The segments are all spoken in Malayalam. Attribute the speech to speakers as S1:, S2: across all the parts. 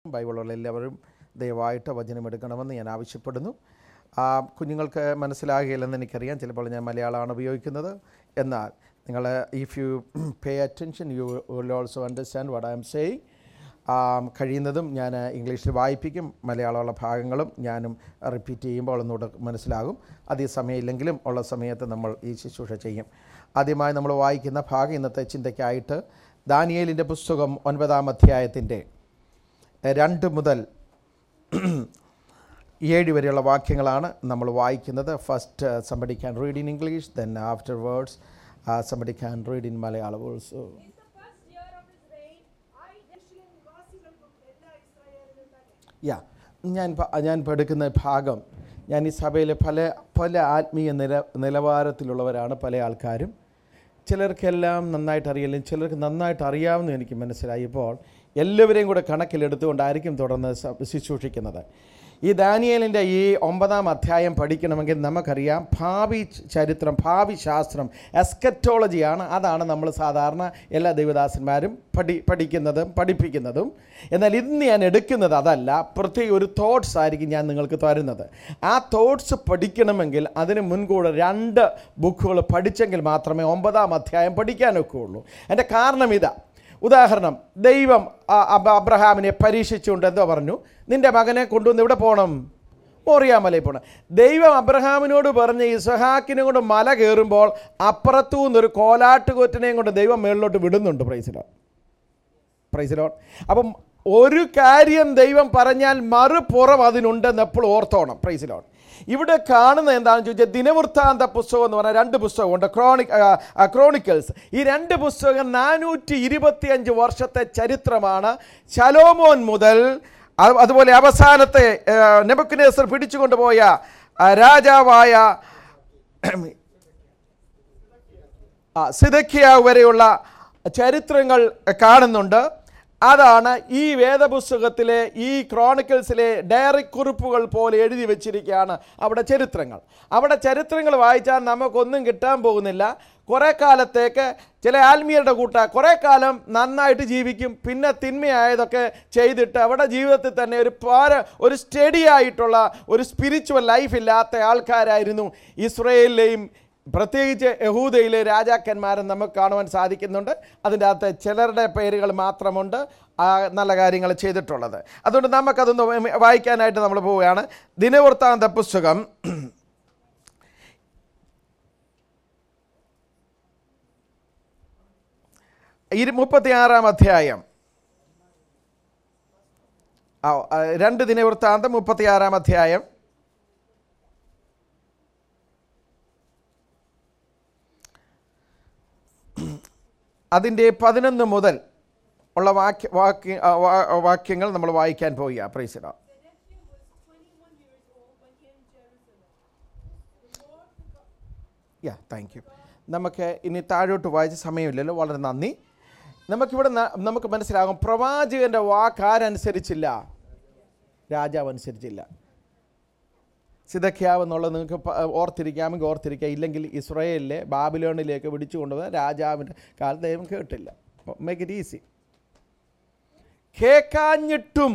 S1: ബൈബിളുള്ള എല്ലാവരും ദയവായിട്ട് വചനം എടുക്കണമെന്ന് ഞാൻ ആവശ്യപ്പെടുന്നു ആ, കുഞ്ഞുങ്ങൾക്ക് മനസ്സിലാകുകയില്ലെന്ന് എനിക്കറിയാം ചിലപ്പോൾ ഞാൻ മലയാളമാണ് ഉപയോഗിക്കുന്നത് എന്നാൽ നിങ്ങൾ if you pay attention you will also understand what I am saying കഴിയുന്നതും ഞാൻ ഇംഗ്ലീഷിൽ വായിപ്പിക്കും മലയാളമുള്ള ഭാഗങ്ങളും ഞാനും റിപ്പീറ്റ് ചെയ്യുമ്പോൾ ഒന്നുകൂടെ മനസ്സിലാകും അതേ സമയമില്ലെങ്കിലും ഉള്ള സമയത്ത് നമ്മൾ ഈ ശുശ്രൂഷ ചെയ്യും ആദ്യമായി നമ്മൾ വായിക്കുന്ന ഭാഗം ഇന്നത്തെ ചിന്തയ്ക്കായിട്ട് ദാനിയേലിൻ്റെ പുസ്തകം ഒൻപതാം അധ്യായത്തിൻ്റെ രണ്ട് മുതൽ ഏഴ് വരെയുള്ള വാക്യങ്ങളാണ് നമ്മൾ വായിക്കുന്നത് first somebody can read in English then after words somebody can read in Malayalam also
S2: In the first year of his reign, I Jerusalem നിവാസികൾക്കും എല്ലാ ഇസ്രായേലിനും തന്നെ
S1: യാ ഞാൻ പ- ഞാൻ ഇപ്പോൾ എടുക്കുന്ന ഭാഗം ഞാൻ ഈ സഭയിലെ പല പല ആത്മീയ നില നിലവാരത്തിലുള്ളവരാണ് പല ആൾക്കാരും ചിലർക്കെല്ലാം നന്നായിട്ട് അറിയില്ല ചിലർക്ക് നന്നായിട്ട് അറിയാമെന്ന് എനിക്ക് മനസ്സിലായപ്പോൾ എല്ലാവരെയും കൂടെ കണക്കിലെടുത്തുകൊണ്ടായിരിക്കും തുടർന്ന് സ- ശുശ്രൂഷിക്കുന്നത് ഈ ദാനിയേലിൻ്റെ ഈ ഒമ്പതാം അധ്യായം പഠിക്കണമെങ്കിൽ നമുക്കറിയാം ഭാവി ച- ചരിത്രം ഭാവി ശാസ്ത്രം എസ്കറ്റോളജിയാണ് അതാണ് നമ്മൾ സാധാരണ എല്ലാ ദൈവദാസന്മാരും പഠി പഠിക്കുന്നതും പഠിപ്പിക്കുന്നതും എന്നാൽ ഇന്ന് ഞാൻ എടുക്കുന്നത് അതല്ല പ്രത്യേക ഒരു തോട്ട്സ് ആയിരിക്കും ഞാൻ നിങ്ങൾക്ക് തരുന്നത് ആ തോട്ട്സ് പഠിക്കണമെങ്കിൽ അതിന് മുൻകൂടെ രണ്ട് ബുക്കുകൾ പഠിച്ചെങ്കിൽ മാത്രമേ ഒമ്പതാം അധ്യായം പഠിക്കാനൊക്കെ ഉള്ളൂ എൻ്റെ കാരണം ഇതാ ഉദാഹരണം ദൈവം ആ അബ- അബ്രഹാമിനെ പരീക്ഷിച്ചുകൊണ്ട് എന്തോ പറഞ്ഞു നിൻ്റെ മകനെ കൊണ്ടുവന്ന് ഇവിടെ പോകണം മോറിയാമലയിൽ പോകണം ദൈവം അബ്രഹാമിനോട് പറഞ്ഞ് ഇസഹാക്കിനെ കൊണ്ട് മല കയറുമ്പോൾ അപ്പുറത്തു നിന്നൊരു കോലാട്ടുകൊറ്റനെയും കൊണ്ട് ദൈവം മേളിലോട്ട് വിടുന്നുണ്ട് പ്രൈസിലോ പ്രൈസിലോൺ അപ്പം ഒരു കാര്യം ദൈവം പറഞ്ഞാൽ മറുപുറം അതിനുണ്ടെന്ന് എപ്പോഴും ഓർത്തോണം പ്രൈസിലോൺ ഇവിടെ കാണുന്നത് എന്താണെന്ന് ചോദിച്ചാൽ ദിനവൃത്താന്ത പുസ്തകം എന്ന് പറഞ്ഞാൽ രണ്ട് പുസ്തകമുണ്ട് ക്രോണിക് ക്രോണിക്കൽസ് ഈ രണ്ട് പുസ്തകം നാനൂറ്റി ഇരുപത്തിയഞ്ച് വർഷത്തെ ചരിത്രമാണ് ശലോമോൻ മുതൽ അത് അതുപോലെ അവസാനത്തെ നെബുക്കനേസർ പിടിച്ചുകൊണ്ടുപോയ ആ, രാജാവായ ആ, സിദക്കിയാവ് വരെയുള്ള ചരിത്രങ്ങൾ കാണുന്നുണ്ട് അതാണ് ഈ വേദപുസ്തകത്തിലെ ഈ ക്രോണിക്കിൾസിലെ ഡയറി കുറിപ്പുകൾ പോലെ എഴുതി വെച്ചിരിക്കുകയാണ് അവിടെ ചരിത്രങ്ങൾ അവിടെ ചരിത്രങ്ങൾ വായിച്ചാൽ നമുക്കൊന്നും കിട്ടാൻ പോകുന്നില്ല കുറേ കാലത്തേക്ക് ചില ആത്മീയരുടെ കൂട്ട കുറേ കാലം നന്നായിട്ട് ജീവിക്കും പിന്നെ തിന്മയായതൊക്കെ ചെയ്തിട്ട് അവിടെ ജീവിതത്തിൽ തന്നെ ഒരു പാര ഒരു സ്റ്റഡി ആയിട്ടുള്ള ഒരു സ്പിരിച്വൽ ലൈഫ് ഇല്ലാത്ത ആൾക്കാരായിരുന്നു ഇസ്രയേലിലെയും പ്രത്യേകിച്ച് യഹൂദയിലെ രാജാക്കന്മാരെ നമുക്ക് കാണുവാൻ സാധിക്കുന്നുണ്ട് അതിൻ്റെ അകത്ത് ചിലരുടെ പേരുകൾ മാത്രമുണ്ട് ആ നല്ല കാര്യങ്ങൾ ചെയ്തിട്ടുള്ളത് അതുകൊണ്ട് നമുക്കതൊന്ന് വായിക്കാനായിട്ട് നമ്മൾ പോവുകയാണ് ദിനവൃത്താന്ത പുസ്തകം ഇരു മുപ്പത്തിയാറാം അധ്യായം ആ, ആ, രണ്ട് ദിനവൃത്താന്തം മുപ്പത്തിയാറാം അധ്യായം അതിൻ്റെ പതിനൊന്ന് മുതൽ ഉള്ള വാക്യ വാക്യ ആ, വാ- വാക്യങ്ങൾ നമ്മൾ വായിക്കാൻ പോവുക പ്രൈസിട യാ താങ്ക് യു നമുക്ക് ഇനി താഴോട്ട് വായിച്ച സമയമില്ലല്ലോ വളരെ നന്ദി നമുക്കിവിടെ ന- നമുക്ക് മനസ്സിലാകും പ്രവാചകൻ്റെ വാക്ക് ആരനുസരിച്ചില്ല രാജാവ് അനുസരിച്ചില്ല സിതഖ്യാവ് എന്നുള്ളത് നിങ്ങൾക്ക് പ- ഓർത്തിരിക്കാമെങ്കിൽ ഓർത്തിരിക്കുക ഇല്ലെങ്കിൽ ഇസ്രയേലിലെ ബാബിലോണിലേക്ക് പിടിച്ചു കൊണ്ടുവന്ന രാജാവിൻ്റെ കാലത്ത് ദൈവം കേട്ടില്ല മേക്ക് ഇറ്റ് ഈസി കേക്കാഞ്ഞിട്ടും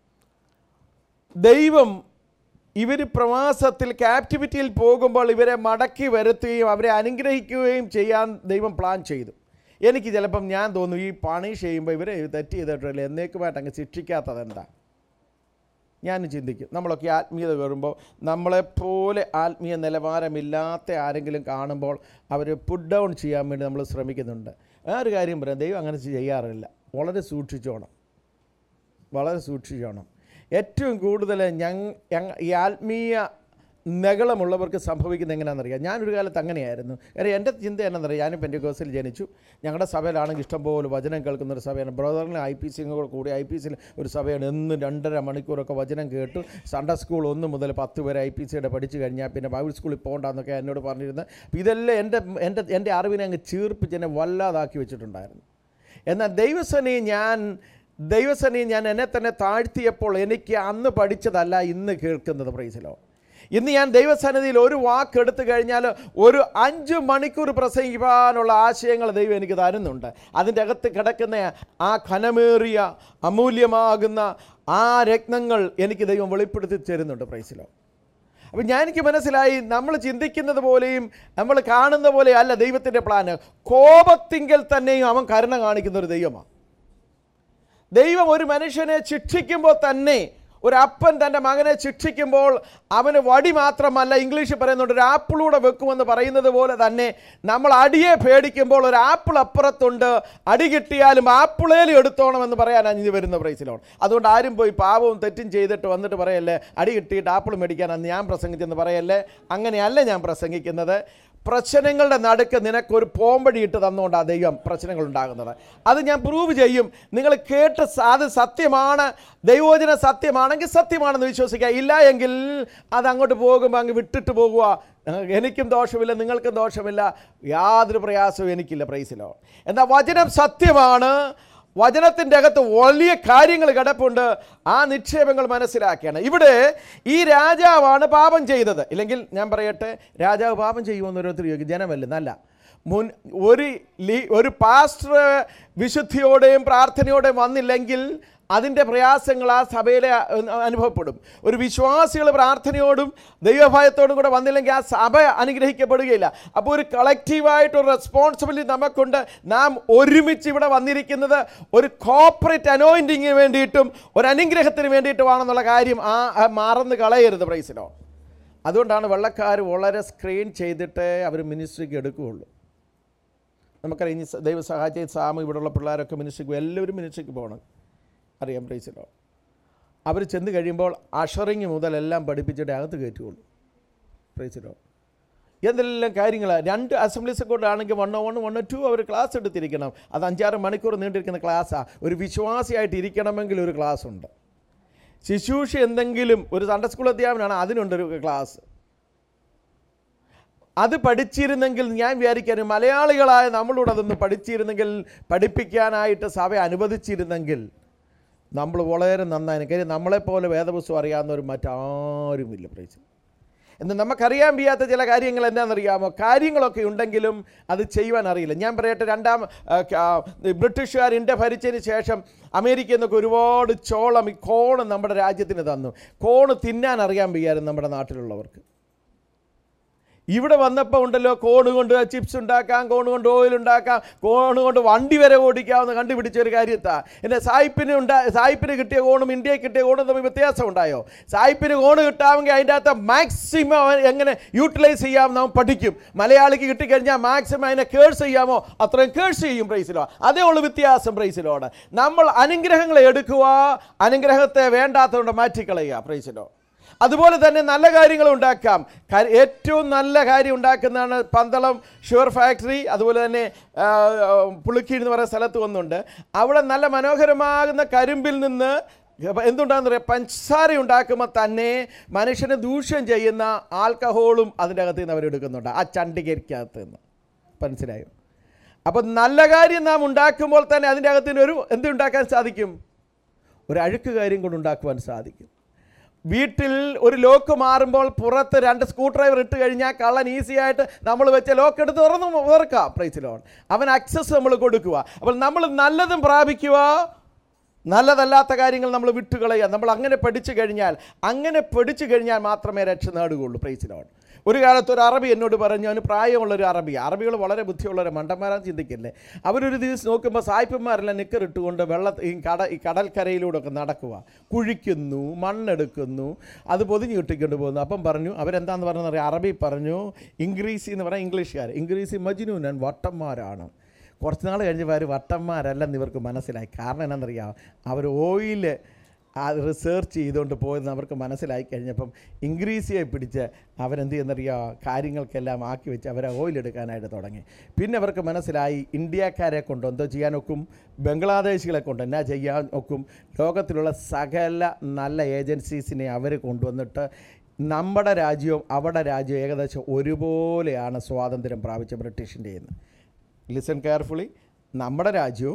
S1: ദൈവം ഇവർ പ്രവാസത്തിൽ ക്യാപ്റ്റിവിറ്റിയിൽ പോകുമ്പോൾ ഇവരെ മടക്കി വരുത്തുകയും അവരെ അനുഗ്രഹിക്കുകയും ചെയ്യാൻ ദൈവം പ്ലാൻ ചെയ്തു എനിക്ക് ചിലപ്പം ഞാൻ തോന്നുന്നു ഈ പണിഷ് ചെയ്യുമ്പോൾ ഇവരെ തെറ്റ് ചെയ്തിട്ടില്ല എന്നേക്കുമായിട്ട് അങ്ങ് ശിക്ഷിക്കാത്തത് എന്താ ഞാൻ ചിന്തിക്കും നമ്മളൊക്കെ ആത്മീയത കയറുമ്പോൾ നമ്മളെപ്പോലെ ആത്മീയ നിലവാരമില്ലാത്ത ആരെങ്കിലും കാണുമ്പോൾ അവരെ പുഡ് ഡൗൺ ചെയ്യാൻ വേണ്ടി നമ്മൾ ശ്രമിക്കുന്നുണ്ട് ആ ഒരു കാര്യം പറയാം ദൈവം അങ്ങനെ ചെയ്യാറില്ല വളരെ സൂക്ഷിച്ചോണം വളരെ സൂക്ഷിച്ചോണം ഏറ്റവും കൂടുതൽ ഞങ്ങ ഈ ആത്മീയ നഗളമുള്ളവർക്ക് സംഭവിക്കുന്നത് എങ്ങനെയാണെന്നറിയാം ഞാനൊരു കാലത്ത് അങ്ങനെയായിരുന്നു കാര്യം എൻ്റെ ചിന്ത എന്നാണെന്നറിയാം ഞാനും പെൻറ്റകോസിൽ ജനിച്ചു ഞങ്ങളുടെ സഭയിലാണെങ്കിൽ ഇഷ്ടംപോലെ വചനം കേൾക്കുന്ന ഒരു സഭയാണ് ബ്രദറിന് ഐ പി സിയും കൂടെ കൂടി ഐ പി സിയിൽ ഒരു സഭയാണ് എന്നും രണ്ടര മണിക്കൂറൊക്കെ വചനം കേട്ടു സൺഡേ സ്കൂൾ ഒന്ന് മുതൽ പത്ത് വരെ ഐ പി സിയുടെ പഠിച്ചു കഴിഞ്ഞാൽ പിന്നെ ബൈബിൾ സ്കൂളിൽ പോകണ്ടെന്നൊക്കെ എന്നോട് പറഞ്ഞിരുന്നത് അപ്പോൾ ഇതെല്ലാം എൻ്റെ എൻ്റെ എൻ്റെ അറിവിനെ അങ്ങ് ചീർപ്പിച്ച് എന്നെ വല്ലാതാക്കി വെച്ചിട്ടുണ്ടായിരുന്നു എന്നാൽ ദൈവസനയെ ഞാൻ ദൈവസനയെ ഞാൻ എന്നെ തന്നെ താഴ്ത്തിയപ്പോൾ എനിക്ക് അന്ന് പഠിച്ചതല്ല ഇന്ന് കേൾക്കുന്നത് പ്രൈസിലോ ഇന്ന് ഞാൻ ദൈവസന്നിധിയിൽ ഒരു വാക്ക് എടുത്തു കഴിഞ്ഞാൽ ഒരു അഞ്ച് മണിക്കൂർ പ്രസംഗിക്കാനുള്ള ആശയങ്ങൾ ദൈവം എനിക്ക് തരുന്നുണ്ട് അതിൻ്റെ അകത്ത് കിടക്കുന്ന ആ ഘനമേറിയ അമൂല്യമാകുന്ന ആ രത്നങ്ങൾ എനിക്ക് ദൈവം വെളിപ്പെടുത്തി തരുന്നുണ്ട് പ്രൈസിലോ അപ്പം ഞാൻ എനിക്ക് മനസ്സിലായി നമ്മൾ ചിന്തിക്കുന്നത് പോലെയും നമ്മൾ കാണുന്ന പോലെ അല്ല ദൈവത്തിൻ്റെ പ്ലാന് കോപത്തിങ്കൽ തന്നെയും അവൻ കരുണ കാണിക്കുന്ന ഒരു ദൈവമാണ് ദൈവം ഒരു മനുഷ്യനെ ശിക്ഷിക്കുമ്പോൾ തന്നെ ഒരു അപ്പൻ തൻ്റെ മകനെ ശിക്ഷിക്കുമ്പോൾ അവന് വടി മാത്രമല്ല ഇംഗ്ലീഷിൽ പറയുന്നുണ്ട് ഒരു ആപ്പിളൂടെ വെക്കുമെന്ന് പറയുന്നത് പോലെ തന്നെ നമ്മൾ അടിയെ പേടിക്കുമ്പോൾ ഒരു ആപ്പിൾ അപ്പുറത്തുണ്ട് അടി കിട്ടിയാലും ആപ്പിളേലും എടുത്തോണമെന്ന് പറയാനാണ് ഇനി വരുന്ന പ്രൈസിലോൺ അതുകൊണ്ട് ആരും പോയി പാവവും തെറ്റും ചെയ്തിട്ട് വന്നിട്ട് പറയല്ലേ അടി കിട്ടിയിട്ട് ആപ്പിൾ മേടിക്കാനാണ് ഞാൻ പ്രസംഗിച്ചെന്ന് പറയല്ലേ അങ്ങനെയല്ല ഞാൻ പ്രസംഗിക്കുന്നത് പ്രശ്നങ്ങളുടെ നടുക്ക് നിനക്കൊരു പോംവഴി ഇട്ട് തന്നുകൊണ്ടാണ് ദൈവം പ്രശ്നങ്ങൾ ഉണ്ടാകുന്നത് അത് ഞാൻ പ്രൂവ് ചെയ്യും നിങ്ങൾ കേട്ട് സ- അത് സത്യമാണ് ദൈവോചന സത്യമാണെങ്കിൽ സത്യമാണെന്ന് വിശ്വസിക്കുക ഇല്ല എങ്കിൽ അത് അങ്ങോട്ട് പോകുമ്പോൾ അങ്ങ് വിട്ടിട്ട് പോകുക ഏഹ് എനിക്കും ദോഷമില്ല നിങ്ങൾക്കും ദോഷമില്ല യാതൊരു പ്രയാസവും എനിക്കില്ല പ്രൈസിലോ എന്നാൽ വചനം സത്യമാണ് വചനത്തിൻ്റെ അകത്ത് വലിയ കാര്യങ്ങൾ കിടപ്പുണ്ട് ആ നിക്ഷേപങ്ങൾ മനസ്സിലാക്കിയാണ് ഇവിടെ ഈ രാജാവാണ് പാപം ചെയ്തത് ഇല്ലെങ്കിൽ ഞാൻ പറയട്ടെ രാജാവ് പാപം ചെയ്യുമെന്ന് ഓരോരുത്തർ ചോദിക്കും ജനമല്ല നല്ല മുൻ ഒരു ലീ ഒരു പാസ്റ്റർ വിശുദ്ധിയോടെയും പ്രാർത്ഥനയോടെയും വന്നില്ലെങ്കിൽ അതിൻ്റെ പ്രയാസങ്ങൾ ആ സഭയിലെ അഹ്, അനുഭവപ്പെടും ഒരു വിശ്വാസികൾ പ്രാർത്ഥനയോടും ദൈവഭയത്തോടും കൂടെ വന്നില്ലെങ്കിൽ ആ സഭ അനുഗ്രഹിക്കപ്പെടുകയില്ല അപ്പോൾ ഒരു കളക്റ്റീവായിട്ടൊരു റെസ്പോൺസിബിലിറ്റി നമുക്കുണ്ട് നാം ഒരുമിച്ച് ഇവിടെ വന്നിരിക്കുന്നത് ഒരു കോപ്പറേറ്റ് അനോയിൻറ്റിങ്ങിന് വേണ്ടിയിട്ടും ഒരു അനുഗ്രഹത്തിന് വേണ്ടിയിട്ടുമാണെന്നുള്ള കാര്യം ആ ആ മറന്ന് കളയരുത് പ്രൈസിലോ അതുകൊണ്ടാണ് വെള്ളക്കാർ വളരെ സ്ക്രീൻ ചെയ്തിട്ട് അവർ മിനിസ്ട്രിക്ക് എടുക്കുകയുള്ളൂ നമുക്കറിയാം ഇനി സ- ദൈവ സഹായിച്ച സാമു ഇവിടെയുള്ള പിള്ളേരൊക്കെ മിനിസ്ട്രിക്ക് പോകും. എല്ലാവരും മിനിസ്ട്രിക്ക് പോകണം അറിയാം പ്രൈസിലോ അവർ ചെന്ന് കഴിയുമ്പോൾ അഷറിങ് മുതൽ എല്ലാം പഠിപ്പിച്ചിട്ട് അകത്ത് കയറ്റുകയുള്ളൂ പ്രൈസിലോ എന്തെല്ലാം കാര്യങ്ങളാണ് രണ്ട് അസംബ്ലീസ് കൊണ്ടാണെങ്കിൽ one O one one O two അവർ ക്ലാസ് എടുത്തിരിക്കണം അത് അഞ്ചാറ് മണിക്കൂർ നീണ്ടിരിക്കുന്ന ക്ലാസ്സാണ് ഒരു വിശ്വാസിയായിട്ട് ഇരിക്കണമെങ്കിൽ ഒരു ക്ലാസ് ഉണ്ട് ശുശ്രൂഷ എന്തെങ്കിലും ഒരു സൺഡേ സ്കൂൾ അധ്യാപനാണ് അതിനുണ്ടൊരു ക്ലാസ് അത് പഠിച്ചിരുന്നെങ്കിൽ ഞാൻ വിചാരിക്കാൻ മലയാളികളായ നമ്മളോട് അതൊന്ന് പഠിച്ചിരുന്നെങ്കിൽ പഠിപ്പിക്കാനായിട്ട് സഭ അനുവദിച്ചിരുന്നെങ്കിൽ നമ്മൾ വളരെ നന്നായി കാര്യം നമ്മളെപ്പോലെ വേദപുസ്തകം അറിയാവുന്നവർ മറ്റാരുമില്ല പ്രൈസ് എന്ന് നമുക്കറിയാൻ വയ്യാത്ത ചില കാര്യങ്ങൾ എന്താണെന്നറിയാമോ കാര്യങ്ങളൊക്കെ ഉണ്ടെങ്കിലും അത് ചെയ്യുവാൻ അറിയില്ല ഞാൻ പറയട്ടെ രണ്ടാം ആ, ആ, ബ്രിട്ടീഷുകാർ ഇന്ത്യ ഭരിച്ചതിന് ശേഷം അമേരിക്കയിൽ നിന്നൊക്കെ ഒരുപാട് ചോളം ഈ കോണ് നമ്മുടെ രാജ്യത്തിന് തന്നു കോണ് തിന്നാൻ അറിയാൻ വയ്യായിരുന്നു നമ്മുടെ നാട്ടിലുള്ളവർക്ക് ഇവിടെ വന്നപ്പോൾ ഉണ്ടല്ലോ കോണ് കൊണ്ട് ചിപ്സ് ഉണ്ടാക്കാം കോണ് കൊണ്ട് ഓയിൽ ഉണ്ടാക്കാം കോണ് കൊണ്ട് വണ്ടി വരെ ഓടിക്കാമെന്ന് കണ്ടുപിടിച്ച ഒരു കാര്യത്താ എൻ്റെ സായിപ്പിന് ഉണ്ടാ സായിപ്പിന് കിട്ടിയ കോണും ഇന്ത്യയിൽ കിട്ടിയ കോണും തമ്മിൽ വ്യത്യാസം ഉണ്ടായോ സായിപ്പിന് കോണ് കിട്ടാമെങ്കിൽ അതിൻ്റെ അകത്ത് മാക്സിമം എങ്ങനെ യൂട്ടിലൈസ് ചെയ്യാമെന്ന് അവൻ പഠിക്കും മലയാളിക്ക് കിട്ടിക്കഴിഞ്ഞാൽ മാക്സിമം അതിനെ കേഴ്സ് ചെയ്യാമോ അത്രയും കേഴ്സ് ചെയ്യും പ്രൈസിലോ അതേ ഉള്ളൂ വ്യത്യാസം പ്രൈസിലോട് നമ്മൾ അനുഗ്രഹങ്ങളെ എടുക്കുക അനുഗ്രഹത്തെ വേണ്ടാത്തതുകൊണ്ട് മാറ്റിക്കളയുക പ്രൈസിലോ അതുപോലെ തന്നെ നല്ല കാര്യങ്ങൾ ഉണ്ടാക്കാം കാ- ഏറ്റവും നല്ല കാര്യം ഉണ്ടാക്കുന്നതാണ് പന്തളം ഷുഗർ ഫാക്ടറി അതുപോലെ തന്നെ ആ, ആ, പുളിക്കീഴ് എന്ന് പറയുന്ന സ്ഥലത്ത് ഒന്നുണ്ട് അവിടെ നല്ല മനോഹരമാകുന്ന കരിമ്പിൽ നിന്ന് എന്തുണ്ടാകുന്ന പറയുക പഞ്ചസാര ഉണ്ടാക്കുമ്പോൾ തന്നെ മനുഷ്യനെ ദൂഷ്യം ചെയ്യുന്ന ആൽക്കഹോളും അതിൻ്റെ അകത്ത് നിന്ന് അവരെടുക്കുന്നുണ്ട് ആ ചണ്ടികരിക്കകത്ത് നിന്ന് മനസ്സിലായോ അപ്പം നല്ല കാര്യം നാം ഉണ്ടാക്കുമ്പോൾ തന്നെ അതിൻ്റെ അകത്തിന് ഒരു എന്തുണ്ടാക്കാൻ സാധിക്കും ഒരു അഴുക്ക് കാര്യം കൊണ്ട് ഉണ്ടാക്കുവാൻ സാധിക്കും വീട്ടിൽ ഒരു ലോക്ക് മാറുമ്പോൾ പുറത്ത് രണ്ട് സ്ക്രൂ ഡ്രൈവർ ഇട്ട് കഴിഞ്ഞാൽ കള്ളൻ ഈസി ആയിട്ട് നമ്മൾ വെച്ച ലോക്ക് എടുത്ത് തുറന്ന് വേർക്കാം പ്രൈസ് ലോൺ അവൻ അക്സസ് നമ്മൾ കൊടുക്കുക അപ്പോൾ നമ്മൾ നല്ലതും പ്രാപിക്കുക നല്ലതല്ലാത്ത കാര്യങ്ങൾ നമ്മൾ വിട്ടുകളയുക നമ്മൾ അങ്ങനെ പഠിച്ചു കഴിഞ്ഞാൽ അങ്ങനെ പഠിച്ചു കഴിഞ്ഞാൽ മാത്രമേ രക്ഷ നേടുകയുള്ളൂ പ്രൈസ് ലോൺ ഒരു കാലത്ത് ഒരു അറബി എന്നോട് പറഞ്ഞു അവന് പ്രായമുള്ളൊരു അറബി അറബികൾ വളരെ ബുദ്ധിയുള്ളവരെ മണ്ടന്മാരാന്ന് ചിന്തിക്കില്ലേ അവരൊരു ദിവസം നോക്കുമ്പോൾ സായിപ്പന്മാരെല്ലാം നിക്കറിട്ടുകൊണ്ട് വെള്ള ഈ കട ഈ കടൽക്കരയിലൂടെ ഒക്കെ നടക്കുക കുഴിക്കുന്നു മണ്ണെടുക്കുന്നു അത് പൊതിഞ്ഞ് കിട്ടിക്കൊണ്ട് പോകുന്നു അപ്പം പറഞ്ഞു അവരെന്താന്ന് പറഞ്ഞറിയാം അറബി പറഞ്ഞു ഇംഗ്രീസി എന്ന് പറഞ്ഞാൽ ഇംഗ്ലീഷുകാർ ഇംഗ്രീസി മജ്നൂനൻ വട്ടന്മാരാണ് കുറച്ച് നാൾ കഴിഞ്ഞപ്പോൾ അവർ വട്ടന്മാരല്ലെന്ന് ഇവർക്ക് മനസ്സിലായി കാരണം എന്നാണെന്നറിയാം അവർ ഓയിൽ ആ റിസർച്ച് ചെയ്തുകൊണ്ട് പോയെന്ന് അവർക്ക് മനസ്സിലായി കഴിഞ്ഞപ്പം ഇംഗ്രീസിയെ പിടിച്ച് അവരെന്ത് ചെയ്യുന്നറിയാം കാര്യങ്ങൾക്കെല്ലാം ആക്കി വെച്ച് അവരെ ഓയിൽ എടുക്കാനായിട്ട് തുടങ്ങി പിന്നെ അവർക്ക് മനസ്സിലായി ഇന്ത്യക്കാരെ കൊണ്ട് എന്തോ ചെയ്യാനൊക്കും ബംഗ്ലാദേശികളെ കൊണ്ട് എന്നാ ചെയ്യാൻ ഒക്കും ലോകത്തിലുള്ള സകല നല്ല ഏജൻസീസിനെ അവർ കൊണ്ടുവന്നിട്ട് നമ്മുടെ രാജ്യവും അവിടെ രാജ്യവും ഏകദേശം ഒരുപോലെയാണ് സ്വാതന്ത്ര്യം പ്രാപിച്ച ബ്രിട്ടീഷിൻ്റെ നിന്ന് ലിസൺ കെയർഫുള്ളി നമ്മുടെ രാജ്യവും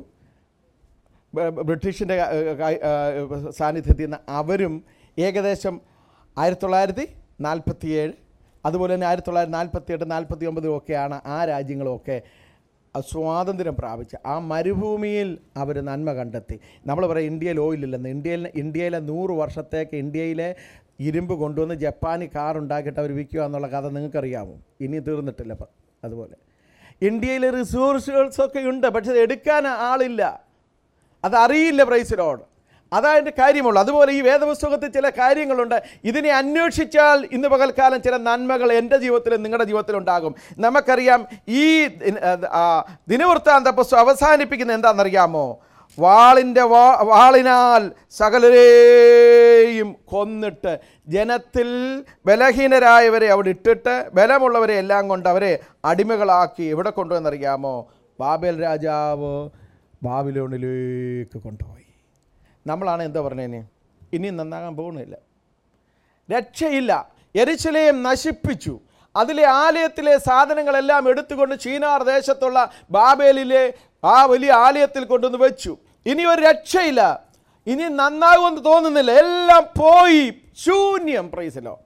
S1: ബ- ബ- ബ്രിട്ടീഷിൻ്റെ ക- ക- ആ, സാന്നിധ്യത്തിൽ നിന്ന് അവരും ഏകദേശം ആയിരത്തി തൊള്ളായിരത്തി നാൽപ്പത്തി ഏഴ് അതുപോലെ തന്നെ ആയിരത്തി തൊള്ളായിരത്തി നാൽപ്പത്തി എട്ട് നാൽപ്പത്തി ഒമ്പതിലും ഒക്കെയാണ് ആ രാജ്യങ്ങളുമൊക്കെ ആ സ്വാതന്ത്ര്യം പ്രാപിച്ച് ആ മരുഭൂമിയിൽ അവർ നന്മ കണ്ടെത്തി നമ്മൾ പറയും ഇന്ത്യയിൽ ഓയിലില്ലെന്ന് ഇന്ത്യയിൽ ഇന്ത്യയിലെ നൂറ് വർഷത്തേക്ക് ഇന്ത്യയിലെ ഇരുമ്പ് കൊണ്ടുവന്ന് ജപ്പാനി കാർ ഉണ്ടാക്കിയിട്ട് അവർ വിൽക്കുക എന്നുള്ള കഥ നിങ്ങൾക്കറിയാമോ ഇനി തീർന്നിട്ടില്ല പ- അതുപോലെ ഇന്ത്യയിൽ റിസോഴ്സുകൾസൊക്കെ ഉണ്ട് പക്ഷെ അത് എടുക്കാൻ ആളില്ല അതറിയില്ല പ്രൈസിലോട് അതതിൻ്റെ കാര്യമുള്ളൂ അതുപോലെ ഈ വേദപുസ്തകത്തിൽ ചില കാര്യങ്ങളുണ്ട് ഇതിനെ അന്വേഷിച്ചാൽ ഇന്ന് പകൽക്കാലം ചില നന്മകൾ എൻ്റെ ജീവിതത്തിലും നിങ്ങളുടെ ജീവിതത്തിലും ഉണ്ടാകും നമുക്കറിയാം ഈ ദിന- ആ, ദിനവൃത്താന്ത പുസ്തകം അവസാനിപ്പിക്കുന്ന എന്താണെന്നറിയാമോ വാളിൻ്റെ വാ വാളിനാൽ സകലരെയും കൊന്നിട്ട് ജനത്തിൽ ബലഹീനരായവരെ അവിടെ ഇട്ടിട്ട് ബലമുള്ളവരെ എല്ലാം കൊണ്ട് അവരെ അടിമകളാക്കി എവിടെ കൊണ്ടുവന്നറിയാമോ ബാബേൽ രാജാവ് ബാബിലോണിലേക്ക് കൊണ്ടുപോയി നമ്മളാണ് എന്താ പറഞ്ഞേനെ ഇനി നന്നാകാൻ പോകുന്നില്ല രക്ഷയില്ല എരിശിലയും നശിപ്പിച്ചു അതിലെ ആലയത്തിലെ സാധനങ്ങളെല്ലാം എടുത്തുകൊണ്ട് ചീനാർ ദേശത്തുള്ള ബാബേലിലെ ആ വലിയ ആലയത്തിൽ കൊണ്ടുവന്ന് വെച്ചു ഇനി ഒരു രക്ഷയില്ല ഇനി നന്നാകുമെന്ന് തോന്നുന്നില്ല എല്ലാം പോയി ശൂന്യം പ്രൈസലോ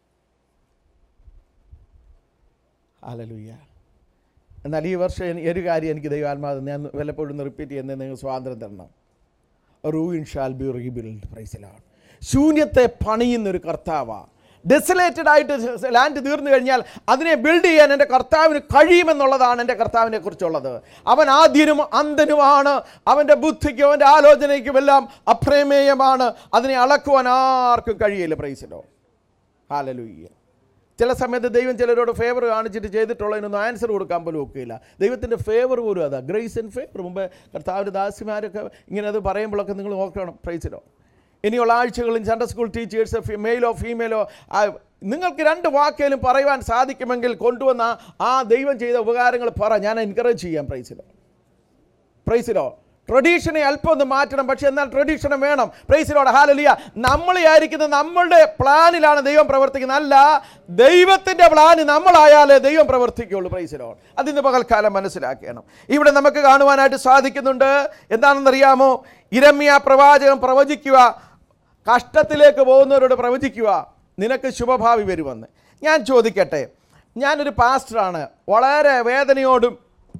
S1: അലലുയ്യ എന്നാൽ ഈ വർഷം എനി- ഒരു കാര്യം എനിക്ക് ദൈവാത്മാവ് ഞാൻ വല്ലപ്പോഴും റിപ്പീറ്റ് ചെയ്യുന്നത് നിങ്ങൾ സ്വാതന്ത്ര്യം തരണം റൂയിൻ ഷാൽ ബി റീബിൽഡ് പ്രൈസിലാണ് ശൂന്യത്തെ പണിയുന്ന ഒരു കർത്താവാണ് ഡെസലേറ്റഡ് ആയിട്ട് ലാൻഡ് തീർന്നു കഴിഞ്ഞാൽ അതിനെ ബിൽഡ് ചെയ്യാൻ എൻ്റെ കർത്താവിന് കഴിയുമെന്നുള്ളതാണ് എൻ്റെ കർത്താവിനെ കുറിച്ചുള്ളത് അവൻ ആദ്യനും അന്തനുമാണ് അവൻ്റെ ബുദ്ധിക്കും അവൻ്റെ ആലോചനയ്ക്കും എല്ലാം അപ്രമേയമാണ് അതിനെ അളക്കുവാൻ ആർക്കും കഴിയില്ല പ്രൈസിലോ ഹാലലൂയ്യ ചില സമയത്ത് ദൈവം ചിലരോട് ഫേവർ കാണിച്ചിട്ട് ചെയ്തിട്ടുള്ളതിനൊന്നും ആൻസർ കൊടുക്കാൻ പോലും ഒക്കെയില്ല ദൈവത്തിൻ്റെ ഫേവർ പോലും അതാ ഗ്രേസ് ആൻഡ് ഫേവർ മുമ്പ് കർത്താവിൻ്റെ ദാസിമാരൊക്കെ ഇങ്ങനെ അത് പറയുമ്പോഴൊക്കെ നിങ്ങൾ നോക്കണം പ്രൈസിലോ ഇനിയുള്ള ആഴ്ചകളിൽ സൺഡേ സ്കൂൾ ടീച്ചേഴ്സ് മെയിലോ ഫീമെയിലോ നിങ്ങൾക്ക് രണ്ട് വാക്കേലും പറയുവാൻ സാധിക്കുമെങ്കിൽ കൊണ്ടുവന്ന ആ ദൈവം ചെയ്ത ഉപകാരങ്ങൾ പറ ഞാൻ എൻകറേജ് ചെയ്യാം പ്രൈസിലോ പ്രൈസിലോ ട്രഡീഷനെ അല്പം ഒന്ന് മാറ്റണം പക്ഷെ എന്നാൽ ട്രഡീഷനെ വേണം പ്രൈസിലോട് ഹാലലിയ നമ്മൾ ആയിരിക്കുന്ന നമ്മളുടെ പ്ലാനിലാണ് ദൈവം പ്രവർത്തിക്കുന്നത് അല്ല ദൈവത്തിൻ്റെ പ്ലാന് നമ്മളായാലേ ദൈവം പ്രവർത്തിക്കുകയുള്ളൂ പ്രൈസിലോട് അതിന് പകൽക്കാലം മനസ്സിലാക്കണം ഇവിടെ നമുക്ക് കാണുവാനായിട്ട് സാധിക്കുന്നുണ്ട് എന്താണെന്നറിയാമോ ഇരമ്യ പ്രവാചകൻ പ്രവചിക്കുക കഷ്ടത്തിലേക്ക് പോകുന്നവരോട് പ്രവചിക്കുക നിനക്ക് ശുഭഭാവി വരുമെന്ന് ഞാൻ ചോദിക്കട്ടെ ഞാനൊരു പാസ്റ്ററാണ് വളരെ വേദനയോടും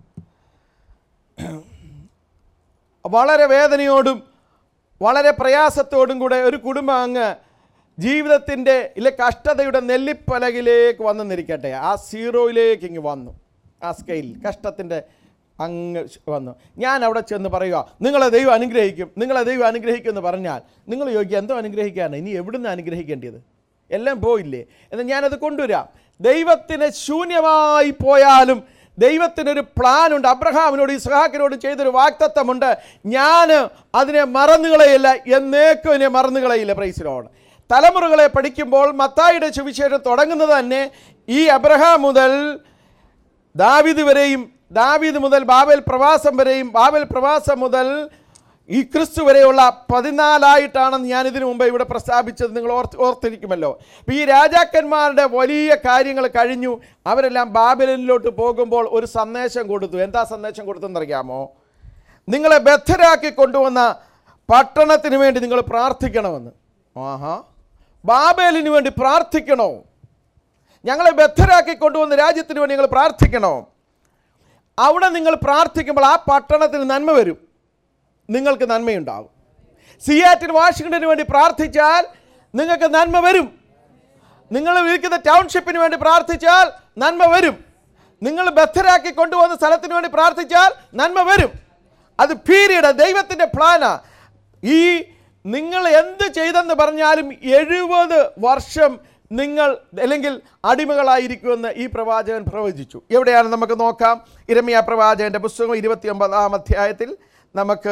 S1: വളരെ വേദനയോടും വളരെ പ്രയാസത്തോടും കൂടെ ഒരു കുടുംബം അങ്ങ് ജീവിതത്തിൻ്റെ ഇല്ലെ കഷ്ടതയുടെ നെല്ലിപ്പലകിലേക്ക് വന്നെന്നിരിക്കട്ടെ ആ സീറോയിലേക്ക് ഇങ്ങ് വന്നു ആ സ്കെയിൽ കഷ്ടത്തിൻ്റെ അങ്ങ് വന്നു ഞാൻ അവിടെ ചെന്ന് പറയുക നിങ്ങളെ ദൈവം അനുഗ്രഹിക്കും നിങ്ങളെ ദൈവം അനുഗ്രഹിക്കും എന്ന് പറഞ്ഞാൽ നിങ്ങൾ ചോദിക്കുക എന്തോ അനുഗ്രഹിക്കാണ് ഇനി എവിടുന്ന് അനുഗ്രഹിക്കേണ്ടത് എല്ലാം പോയില്ലേ എന്നാൽ ഞാനത് കൊണ്ടുവരാം ദൈവത്തിന് ശൂന്യമായി പോയാലും ദൈവത്തിനൊരു പ്ലാനുണ്ട് അബ്രഹാമിനോട് ഇസ്ഹാക്കിനോട് ചെയ്തൊരു വാക്തത്വമുണ്ട് ഞാൻ അതിനെ മറന്നുകളയില്ല എന്നേക്കും ഇതിനെ മറന്നുകളയില്ല പ്രൈസിനോട് തലമുറകളെ പഠിക്കുമ്പോൾ മത്തായിയുടെ സുവിശേഷം തുടങ്ങുന്നത് തന്നെ ഈ അബ്രഹാം മുതൽ ദാവീദ് വരെയും ദാവീദ് മുതൽ ബാബേൽ പ്രവാസം വരെയും ബാബേൽ പ്രവാസം മുതൽ ഈ ക്രിസ്തു വരെയുള്ള പതിനാലായിട്ടാണെന്ന് ഞാൻ ഇതിനു മുമ്പ് ഇവിടെ പ്രസ്താവിച്ചത് നിങ്ങൾ ഓർത്ത് ഓർത്തിരിക്കുമല്ലോ അപ്പോൾ ഈ രാജാക്കന്മാരുടെ വലിയ കാര്യങ്ങൾ കഴിഞ്ഞു അവരെല്ലാം ബാബലിനിലോട്ട് പോകുമ്പോൾ ഒരു സന്ദേശം കൊടുത്തു എന്താ സന്ദേശം കൊടുത്തെന്നറിയാമോ നിങ്ങളെ ബദ്ധരാക്കി കൊണ്ടുവന്ന പട്ടണത്തിന് വേണ്ടി നിങ്ങൾ പ്രാർത്ഥിക്കണമെന്ന് ആഹാ ബാബേലിന് വേണ്ടി പ്രാർത്ഥിക്കണോ ഞങ്ങളെ ബദ്ധരാക്കി കൊണ്ടുവന്ന രാജ്യത്തിന് വേണ്ടി നിങ്ങൾ പ്രാർത്ഥിക്കണോ അവിടെ നിങ്ങൾ പ്രാർത്ഥിക്കുമ്പോൾ ആ പട്ടണത്തിന് നന്മ വരും നിങ്ങൾക്ക് നന്മയുണ്ടാകും സിയാറ്റിൽ വാഷിങ്ടന് വേണ്ടി പ്രാർത്ഥിച്ചാൽ നിങ്ങൾക്ക് നന്മ വരും നിങ്ങൾ വിളിക്കുന്ന ടൗൺഷിപ്പിന് വേണ്ടി പ്രാർത്ഥിച്ചാൽ നന്മ വരും നിങ്ങൾ ബദ്ധരാക്കി കൊണ്ടുപോകുന്ന സ്ഥലത്തിന് വേണ്ടി പ്രാർത്ഥിച്ചാൽ നന്മ വരും അത് പീരീഡ് ദൈവത്തിൻ്റെ പ്ലാനാ ഈ നിങ്ങൾ എന്ത് ചെയ്തെന്ന് പറഞ്ഞാലും എഴുപത് വർഷം നിങ്ങൾ അല്ലെങ്കിൽ അടിമകളായിരിക്കുമെന്ന് ഈ പ്രവാചകൻ പ്രവചിച്ചു എവിടെയാണ് നമുക്ക് നോക്കാം ഇരമിയ പ്രവാചകൻ്റെ പുസ്തകം ഇരുപത്തി ഒമ്പതാം അധ്യായത്തിൽ നമുക്ക്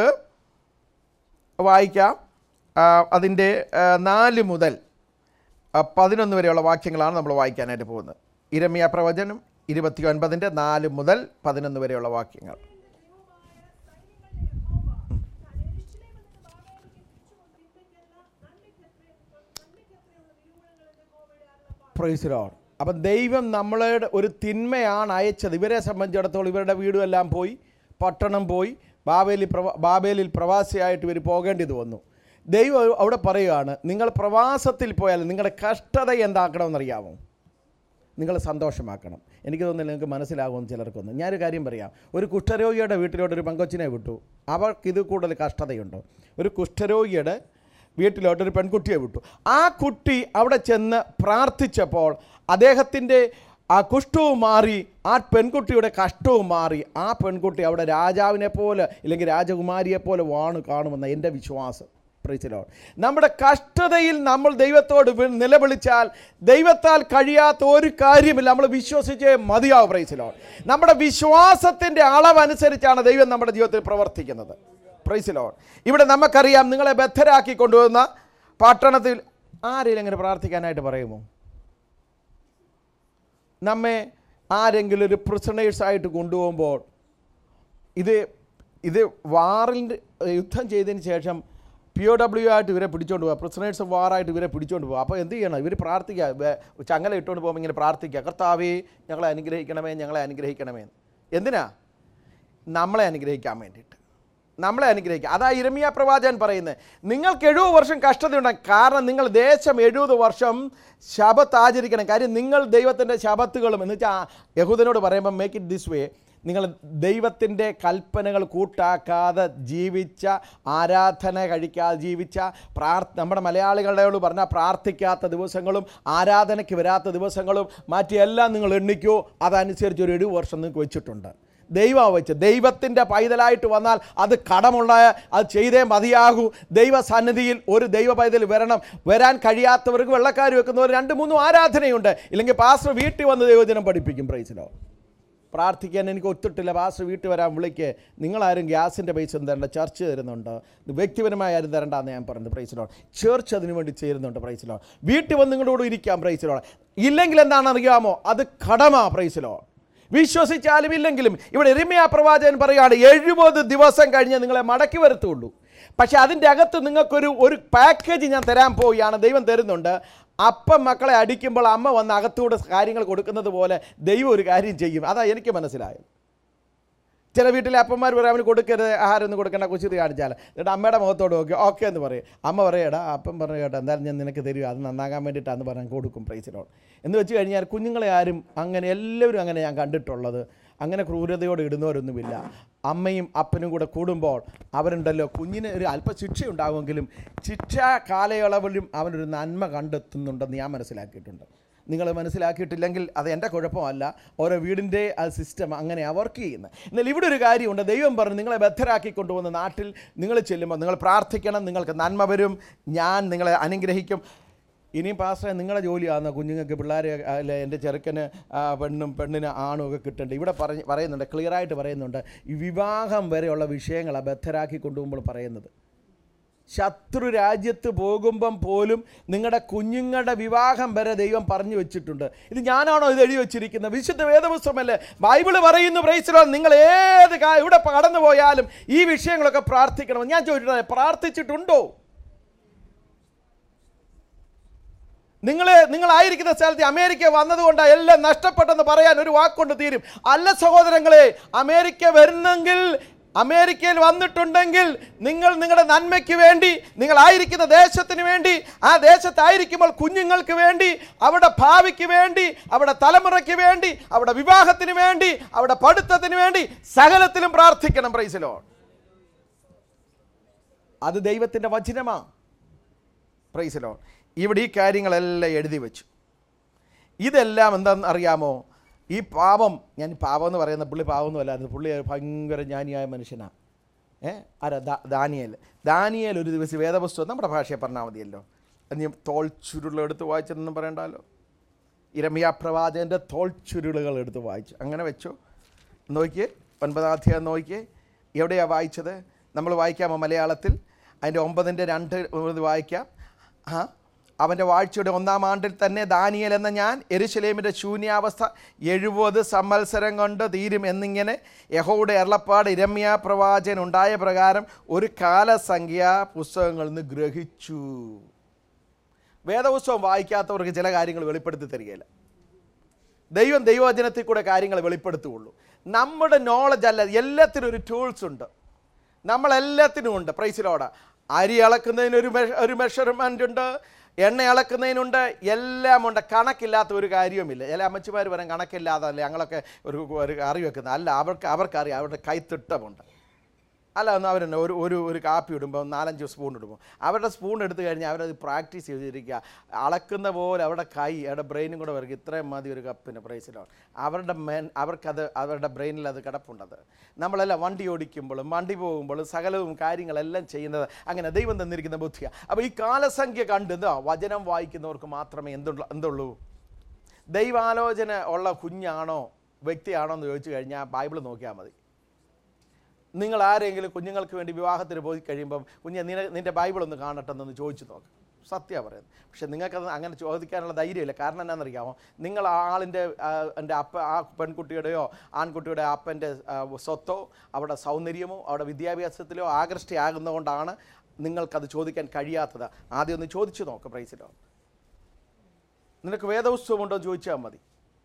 S1: വായിക്കാം ആ, അതിൻ്റെ ആ, നാല് മുതൽ ആ, പതിനൊന്ന് വരെയുള്ള വാക്യങ്ങളാണ് നമ്മൾ വായിക്കാനായിട്ട് പോകുന്നത് ഇരമിയ പ്രവചനം ഇരുപത്തി ഒൻപതിൻ്റെ നാല് മുതൽ പതിനൊന്ന് വരെയുള്ള വാക്യങ്ങൾ പ്രൈസ് ലോഡ് അപ്പം ദൈവം നമ്മളയുടെ ഒരു തിന്മയാണ് അയച്ചത് ഇവരെ സംബന്ധിച്ചിടത്തോളം ഇവരുടെ വീടും എല്ലാം പോയി പട്ടണം പോയി ബാബേലിൽ പ്രവ ബാബേലിൽ പ്രവാസിയായിട്ട് ഇവർ പോകേണ്ടത് വന്നു ദൈവം അവിടെ പറയുകയാണ് നിങ്ങൾ പ്രവാസത്തിൽ പോയാൽ നിങ്ങളുടെ കഷ്ടത എന്താക്കണമെന്നറിയാമോ നിങ്ങൾ സന്തോഷമാക്കണം എനിക്ക് തോന്നുന്നില്ല നിങ്ങൾക്ക് മനസ്സിലാകുമെന്ന് ചിലർക്കൊന്നും ഞാനൊരു കാര്യം പറയാം ഒരു കുഷ്ഠരോഗിയുടെ വീട്ടിലോട്ട് ഒരു പെങ്കൊച്ചിനെ വിട്ടു അവർക്ക് ഇത് കൂടുതൽ കഷ്ടതയുണ്ടോ ഒരു കുഷ്ഠരോഗിയുടെ വീട്ടിലോട്ട് ഒരു പെൺകുട്ടിയെ വിട്ടു ആ കുട്ടി അവിടെ ചെന്ന് പ്രാർത്ഥിച്ചപ്പോൾ അദ്ദേഹത്തിൻ്റെ ആ കുഷ്ഠവും മാറി ആ പെൺകുട്ടിയുടെ കഷ്ടവും മാറി ആ പെൺകുട്ടി അവിടെ രാജാവിനെ പോലെ ഇല്ലെങ്കിൽ രാജകുമാരിയെ പോലെ വാണു കാണുമെന്ന എൻ്റെ വിശ്വാസം പ്രൈസിലോ നമ്മുടെ കഷ്ടതയിൽ നമ്മൾ ദൈവത്തോട് വി- നിലവിളിച്ചാൽ ദൈവത്താൽ കഴിയാത്ത ഒരു കാര്യമില്ല നമ്മൾ വിശ്വസിച്ചേ മതിയാവും പ്രൈസിലോ നമ്മുടെ വിശ്വാസത്തിൻ്റെ അളവനുസരിച്ചാണ് ദൈവം നമ്മുടെ ജീവിതത്തിൽ പ്രവർത്തിക്കുന്നത് പ്രൈസിലോ ഇവിടെ നമുക്കറിയാം നിങ്ങളെ ബദ്ധരാക്കി കൊണ്ടുവന്ന പട്ടണത്തിൽ ആരെങ്കിലും അങ്ങനെ പ്രാർത്ഥിക്കാനായിട്ട് പറയുമോ നമ്മെ ആരെങ്കിലും ഒരു പ്രിസണേഴ്സായിട്ട് കൊണ്ടുപോകുമ്പോൾ ഇത് ഇത് വാറിൻ്റെ യുദ്ധം ചെയ്തതിന് ശേഷം പി ഒ ഡബ്ല്യു ആയിട്ട് ഇവരെ പിടിച്ചോണ്ട് പോവുക പ്രിസണേഴ്സ് ഓഫ് വാറായിട്ട് ഇവരെ പിടിച്ചോണ്ട് പോകുക അപ്പോൾ എന്ത് ചെയ്യണം ഇവർ പ്രാർത്ഥിക്കുക വേ- ചങ്ങല ഇട്ടുകൊണ്ട് പോകുമ്പോൾ ഇങ്ങനെ പ്രാർത്ഥിക്കുക കർത്താവേ ഞങ്ങളെ അനുഗ്രഹിക്കണമേ ഞങ്ങളെ അനുഗ്രഹിക്കണമേ എന്ന്. എന്തിനാ നമ്മളെ അനുഗ്രഹിക്കാൻ വേണ്ടിയിട്ട് നമ്മളെ അനുഗ്രഹിക്കുക അതാ ഇരമിയ പ്രവാചകൻ പറയുന്നത് നിങ്ങൾക്ക് എഴുപത് വർഷം കഷ്ടതയുണ്ടാകും കാരണം നിങ്ങൾ ദേശം എഴുപത് വർഷം ശബത്ത് ആചരിക്കണം കാര്യം നിങ്ങൾ ദൈവത്തിൻ്റെ ശബത്തുകളും എന്ന് വെച്ചാൽ യഹൂദനോട് പറയുമ്പോൾ മേക്ക് ഇറ്റ് ദിസ് വേ നിങ്ങൾ ദൈവത്തിൻ്റെ കൽപ്പനകൾ കൂട്ടാക്കാതെ ജീവിച്ച ആരാധന കഴിക്കാതെ ജീവിച്ച പ്രാർ നമ്മുടെ മലയാളികളോട് പറഞ്ഞാൽ പ്രാർത്ഥിക്കാത്ത ദിവസങ്ങളും ആരാധനയ്ക്ക് വരാത്ത ദിവസങ്ങളും മാറ്റിയെല്ലാം നിങ്ങൾ എണ്ണിക്കോ അതനുസരിച്ച് ഒരു എഴുപത് വർഷം നിങ്ങൾക്ക് വെച്ചിട്ടുണ്ട് ദൈവം വെച്ച് ദൈവത്തിൻ്റെ പൈതലായിട്ട് വന്നാൽ അത് കടമുള്ള അത് ചെയ്തേ മതിയാകൂ ദൈവസന്നിധിയിൽ ഒരു ദൈവ പൈതൽ വരണം വരാൻ കഴിയാത്തവർക്ക് വെള്ളക്കാർ വെക്കുന്നവർ രണ്ട് മൂന്നും ആരാധനയുണ്ട് ഇല്ലെങ്കിൽ പാസ്റ്റർ വീട്ടിൽ വന്ന് ദൈവജനം പഠിപ്പിക്കും പ്രൈസിലോ പ്രാർത്ഥിക്കാൻ എനിക്ക് ഒത്തിട്ടില്ല പാസ്റ്റർ വീട്ടിൽ വരാൻ വിളിക്ക് നിങ്ങളാരും ഗ്യാസിൻ്റെ പൈസ ഒന്നും തരണ്ട ചർച്ച് തരുന്നുണ്ട് വ്യക്തിപരമായി ആരും തരണ്ടെന്ന് ഞാൻ പറഞ്ഞത് പ്രൈസിലോ ചേർച്ച് അതിനു വേണ്ടി ചേരുന്നുണ്ട് പ്രൈസിലോ വീട്ടിൽ വന്ന് നിങ്ങളുടെ കൂടെ ഇരിക്കാം പ്രൈസിലോ ഇല്ലെങ്കിൽ എന്താണെന്ന് അറിയാമോ അത് കടമാ പ്രൈസിലോ വിശ്വസിച്ചാലും ഇല്ലെങ്കിലും ഇവിടെ എരുമയ പ്രവാചകൻ പറയുകയാണ് എഴുപത് ദിവസം കഴിഞ്ഞ് നിങ്ങളെ മടക്കി വരത്തുള്ളൂ പക്ഷെ അതിൻ്റെ അകത്ത് നിങ്ങൾക്കൊരു ഒരു പാക്കേജ് ഞാൻ തരാൻ പോവുകയാണ് ദൈവം തരുന്നുണ്ട് അപ്പം മക്കളെ അടിക്കുമ്പോൾ അമ്മ വന്ന് അകത്തൂടെ കാര്യങ്ങൾ കൊടുക്കുന്നത് പോലെ ദൈവം ഒരു കാര്യം ചെയ്യും അതാ എനിക്ക് മനസ്സിലായത് ചില വീട്ടിലെ അപ്പന്മാർ പറയും അവന് കൊടുക്കരുത് ആഹാരം ഒന്നും കൊടുക്കേണ്ട കുച്ചിത് കാണിച്ചാൽ എന്നിട്ട് അമ്മയുടെ മുഖത്തോട് നോക്കി ഓക്കെ എന്ന് പറയും അമ്മ പറയടാ അപ്പം പറഞ്ഞു കേട്ടോ എന്തായാലും ഞാൻ നിനക്ക് തരും അത് നന്നാകാൻ വേണ്ടിയിട്ടാന്ന് പറഞ്ഞാൽ കൊടുക്കും പ്രൈസിനോട് എന്ന് വെച്ച് കഴിഞ്ഞാൽ കുഞ്ഞുങ്ങളെ ആരും അങ്ങനെ എല്ലാവരും അങ്ങനെ ഞാൻ കണ്ടിട്ടുള്ളത് അങ്ങനെ ക്രൂരതയോടെ ഇടുന്നവരൊന്നുമില്ല അമ്മയും അപ്പനും കൂടെ കൂടുമ്പോൾ അവരുണ്ടല്ലോ കുഞ്ഞിന് ഒരു അല്പ ശിക്ഷ ഉണ്ടാകുമെങ്കിലും ശിക്ഷാ കാലയളവിലും അവനൊരു നന്മ കണ്ടെത്തുന്നുണ്ടെന്ന് ഞാൻ മനസ്സിലാക്കിയിട്ടുണ്ട് നിങ്ങൾ മനസ്സിലാക്കിയിട്ടില്ലെങ്കിൽ അത് എൻ്റെ കുഴപ്പമല്ല ഓരോ വീടിൻ്റെ ആ സിസ്റ്റം അങ്ങനെ വർക്ക് ചെയ്യുന്നത് എന്നാൽ ഇവിടെ ഒരു കാര്യമുണ്ട് ദൈവം പറഞ്ഞു നിങ്ങളെ ബദ്ധരാക്കി കൊണ്ടുവന്ന നാട്ടിൽ നിങ്ങൾ ചെല്ലുമ്പോൾ നിങ്ങൾ പ്രാർത്ഥിക്കണം നിങ്ങൾക്ക് നന്മ വരും ഞാൻ നിങ്ങളെ അനുഗ്രഹിക്കും ഇനിയും പാസ്റ്ററെ നിങ്ങളുടെ ജോലിയാണെന്നോ കുഞ്ഞുങ്ങൾക്ക് പിള്ളേരെ അല്ലെ എൻ്റെ ചെറുക്കന് ആ, പെണ്ണും പെണ്ണിന് ആണും ഒക്കെ കിട്ടേണ്ടത് ഇവിടെ പറഞ്ഞ് പറയുന്നുണ്ട് ക്ലിയറായിട്ട് പറയുന്നുണ്ട് ഈ വിവാഹം വരെയുള്ള വിഷയങ്ങളാണ് ബദ്ധരാക്കി കൊണ്ടുപോകുമ്പോൾ പറയുന്നത് ശത്രു രാജ്യത്ത് പോകുമ്പം പോലും നിങ്ങളുടെ കുഞ്ഞുങ്ങളുടെ വിവാഹം വരെ ദൈവം പറഞ്ഞു വെച്ചിട്ടുണ്ട് ഇത് ഞാനാണോ ഇത് എഴുതി വെച്ചിരിക്കുന്നത് വിശുദ്ധ വേദപുസ്തകമല്ലേ ബൈബിള് പറയുന്നു പ്രൈസിലോ നിങ്ങൾ ഏത് കാ- ഇവിടെ കടന്നു പോയാലും ഈ വിഷയങ്ങളൊക്കെ പ്രാർത്ഥിക്കണം ഞാൻ ചോദിച്ചിട്ടുണ്ട് പ്രാർത്ഥിച്ചിട്ടുണ്ടോ നിങ്ങൾ നിങ്ങളായിരിക്കുന്ന സ്ഥലത്ത് അമേരിക്ക വന്നതുകൊണ്ടാണ് എല്ലാം നഷ്ടപ്പെട്ടെന്ന് പറയാൻ ഒരു വാക്കുകൊണ്ട് തീരും അല്ല സഹോദരങ്ങളെ അമേരിക്ക വരുന്നെങ്കിൽ അമേരിക്കയിൽ വന്നിട്ടുണ്ടെങ്കിൽ നിങ്ങൾ നിങ്ങളുടെ നന്മയ്ക്ക് വേണ്ടി നിങ്ങളായിരിക്കുന്ന ദേശത്തിന് വേണ്ടി ആ ദേശത്തായിരിക്കുമ്പോൾ കുഞ്ഞുങ്ങൾക്ക് വേണ്ടി അവിടെ ഭാവിക്ക് വേണ്ടി അവിടെ തലമുറയ്ക്ക് വേണ്ടി അവിടെ വിവാഹത്തിന് വേണ്ടി അവിടെ പഠിത്തത്തിന് വേണ്ടി സകലത്തിലും പ്രാർത്ഥിക്കണം പ്രൈസിലോ അത് ദൈവത്തിൻ്റെ വചനമാണ് പ്രൈസിലോ ഇവിടെ ഈ കാര്യങ്ങളെല്ലാം എഴുതി വെച്ചു ഇതെല്ലാം എന്താണെന്ന് അറിയാമോ ഈ പാപം ഞാൻ ഈ പാപം എന്ന് പറയുന്ന പുള്ളി പാപമൊന്നും അല്ലായിരുന്നു പുള്ളി ഭയങ്കര ജ്ഞാനിയായ മനുഷ്യനാണ് ഏ ആരാ ദാ ദാനിയേൽ ദാനിയേൽ ഒരു ദിവസം വേദപുസ്തകം നമ്മുടെ ഭാഷയെ പറഞ്ഞാൽ മതിയല്ലോ നീ തോൾ ചുരുൾ എടുത്ത് വായിച്ചെന്നൊന്നും പറയണ്ടല്ലോ ഇരമിയ പ്രവാചകൻ്റെ തോൾ ചുരുളുകൾ എടുത്ത് വായിച്ചു അങ്ങനെ വെച്ചു നോക്കിയേ ഒൻപതാം അധ്യായം നോക്കിയേ എവിടെയാണ് വായിച്ചത് നമ്മൾ വായിക്കാമോ മലയാളത്തിൽ അതിൻ്റെ ഒമ്പതിൻ്റെ രണ്ട് മുതൽ വായിക്കാം ആ അവൻ്റെ വാഴ്ചയുടെ ഒന്നാം ആണ്ടിൽ തന്നെ ദാനിയൽ എന്ന ഞാൻ എരുശലേമിൻ്റെ ശൂന്യാവസ്ഥ എഴുപത് സംവത്സരം കൊണ്ട് തീരും എന്നിങ്ങനെ യഹോയുടെ എറളപ്പാട് ഇരമ്യ പ്രവാചകൻ ഉണ്ടായ പ്രകാരം ഒരു കാലസംഖ്യ പുസ്തകങ്ങളിൽ നിന്ന് ഗ്രഹിച്ചു വേദപുസ്തകം വായിക്കാത്തവർക്ക് ചില കാര്യങ്ങൾ വെളിപ്പെടുത്തി തരികയില്ല ദൈവം ദൈവവചനത്തിൽ കൂടെ കാര്യങ്ങൾ വെളിപ്പെടുത്തുകയുള്ളൂ നമ്മുടെ നോളജ് അല്ല എല്ലാത്തിനും ഒരു ടൂൾസ് ഉണ്ട് നമ്മളെല്ലാത്തിനും ഉണ്ട് പ്രൈസിലോട് അരി അളക്കുന്നതിന് ഒരു മെ- ഒരു മെഷർമെൻ്റ് ഉണ്ട് എണ്ണ അളക്കുന്നതിനുണ്ട് എല്ലാം ഉണ്ട് കണക്കില്ലാത്ത ഒരു കാര്യവുമില്ല ചില അമ്മച്ചിമാർ പറയാൻ കണക്കില്ലാതെ അല്ലേ ഞങ്ങളൊക്കെ ഒരു ഒരു കറി വെക്കുന്നത് അല്ല അവർക്ക് അവർക്കറിയാം അവരുടെ കൈത്തിട്ടമുണ്ട് അല്ല എന്നാൽ അവർ ഒരു ഒരു ഒരു കാപ്പി ഇടുമ്പോൾ നാലഞ്ച് സ്പൂൺ ഇടുമ്പോൾ അവരുടെ സ്പൂൺ എടുത്തു കഴിഞ്ഞാൽ അവരത് പ്രാക്ടീസ് ചെയ്തിരിക്കുക അളക്കുന്ന പോലെ അവരുടെ കൈ അവരുടെ ബ്രെയിനും കൂടെ വർക്ക് ഇത്രയും മതി ഒരു കപ്പിന് പ്രൈസിലാണ് അവരുടെ മെൻ അവർക്കത് അവരുടെ ബ്രെയിനിൽ അത് കിടപ്പുണ്ടത് നമ്മളെല്ലാം വണ്ടി ഓടിക്കുമ്പോഴും വണ്ടി പോകുമ്പോഴും സകലവും കാര്യങ്ങളെല്ലാം ചെയ്യുന്നത് അങ്ങനെ ദൈവം തന്നിരിക്കുന്ന ബുദ്ധിയാണ് അപ്പോൾ ഈ കാലസംഖ്യ കണ്ട് എന്താ വചനം വായിക്കുന്നവർക്ക് മാത്രമേ എന്തുള്ള എന്തുള്ളൂ ദൈവാലോചന ഉള്ള കുഞ്ഞാണോ വ്യക്തിയാണോ എന്ന് ചോദിച്ചു കഴിഞ്ഞാൽ ബൈബിൾ നോക്കിയാൽ മതി നിങ്ങൾ ആരെങ്കിലും കുഞ്ഞുങ്ങൾക്ക് വേണ്ടി വിവാഹത്തിന് പോയി കഴിയുമ്പം കുഞ്ഞെ നിന നിൻ്റെ ബൈബിൾ ഒന്ന് കാണട്ടെ എന്നൊന്ന് ചോദിച്ചു നോക്ക് സത്യമാണ് പറയുന്നത് പക്ഷെ നിങ്ങൾക്കത് അങ്ങനെ ചോദിക്കാനുള്ള ധൈര്യമില്ല കാരണം എന്നാണെന്നറിയാമോ നിങ്ങൾ ആ ആളിൻ്റെ എൻ്റെ അപ്പ ആ പെൺകുട്ടിയുടെയോ ആൺകുട്ടിയുടെ അപ്പൻ്റെ സ്വത്തോ അവിടെ സൗന്ദര്യമോ അവിടെ വിദ്യാഭ്യാസത്തിലോ ആകൃഷ്ടയാകുന്നതുകൊണ്ടാണ് നിങ്ങൾക്കത് ചോദിക്കാൻ കഴിയാത്തത് ആദ്യം ഒന്ന് ചോദിച്ചു നോക്ക് പ്രൈസിലോ നിനക്ക് വേദപുസ്തകമുണ്ടോ എന്ന് ചോദിച്ചാൽ മതി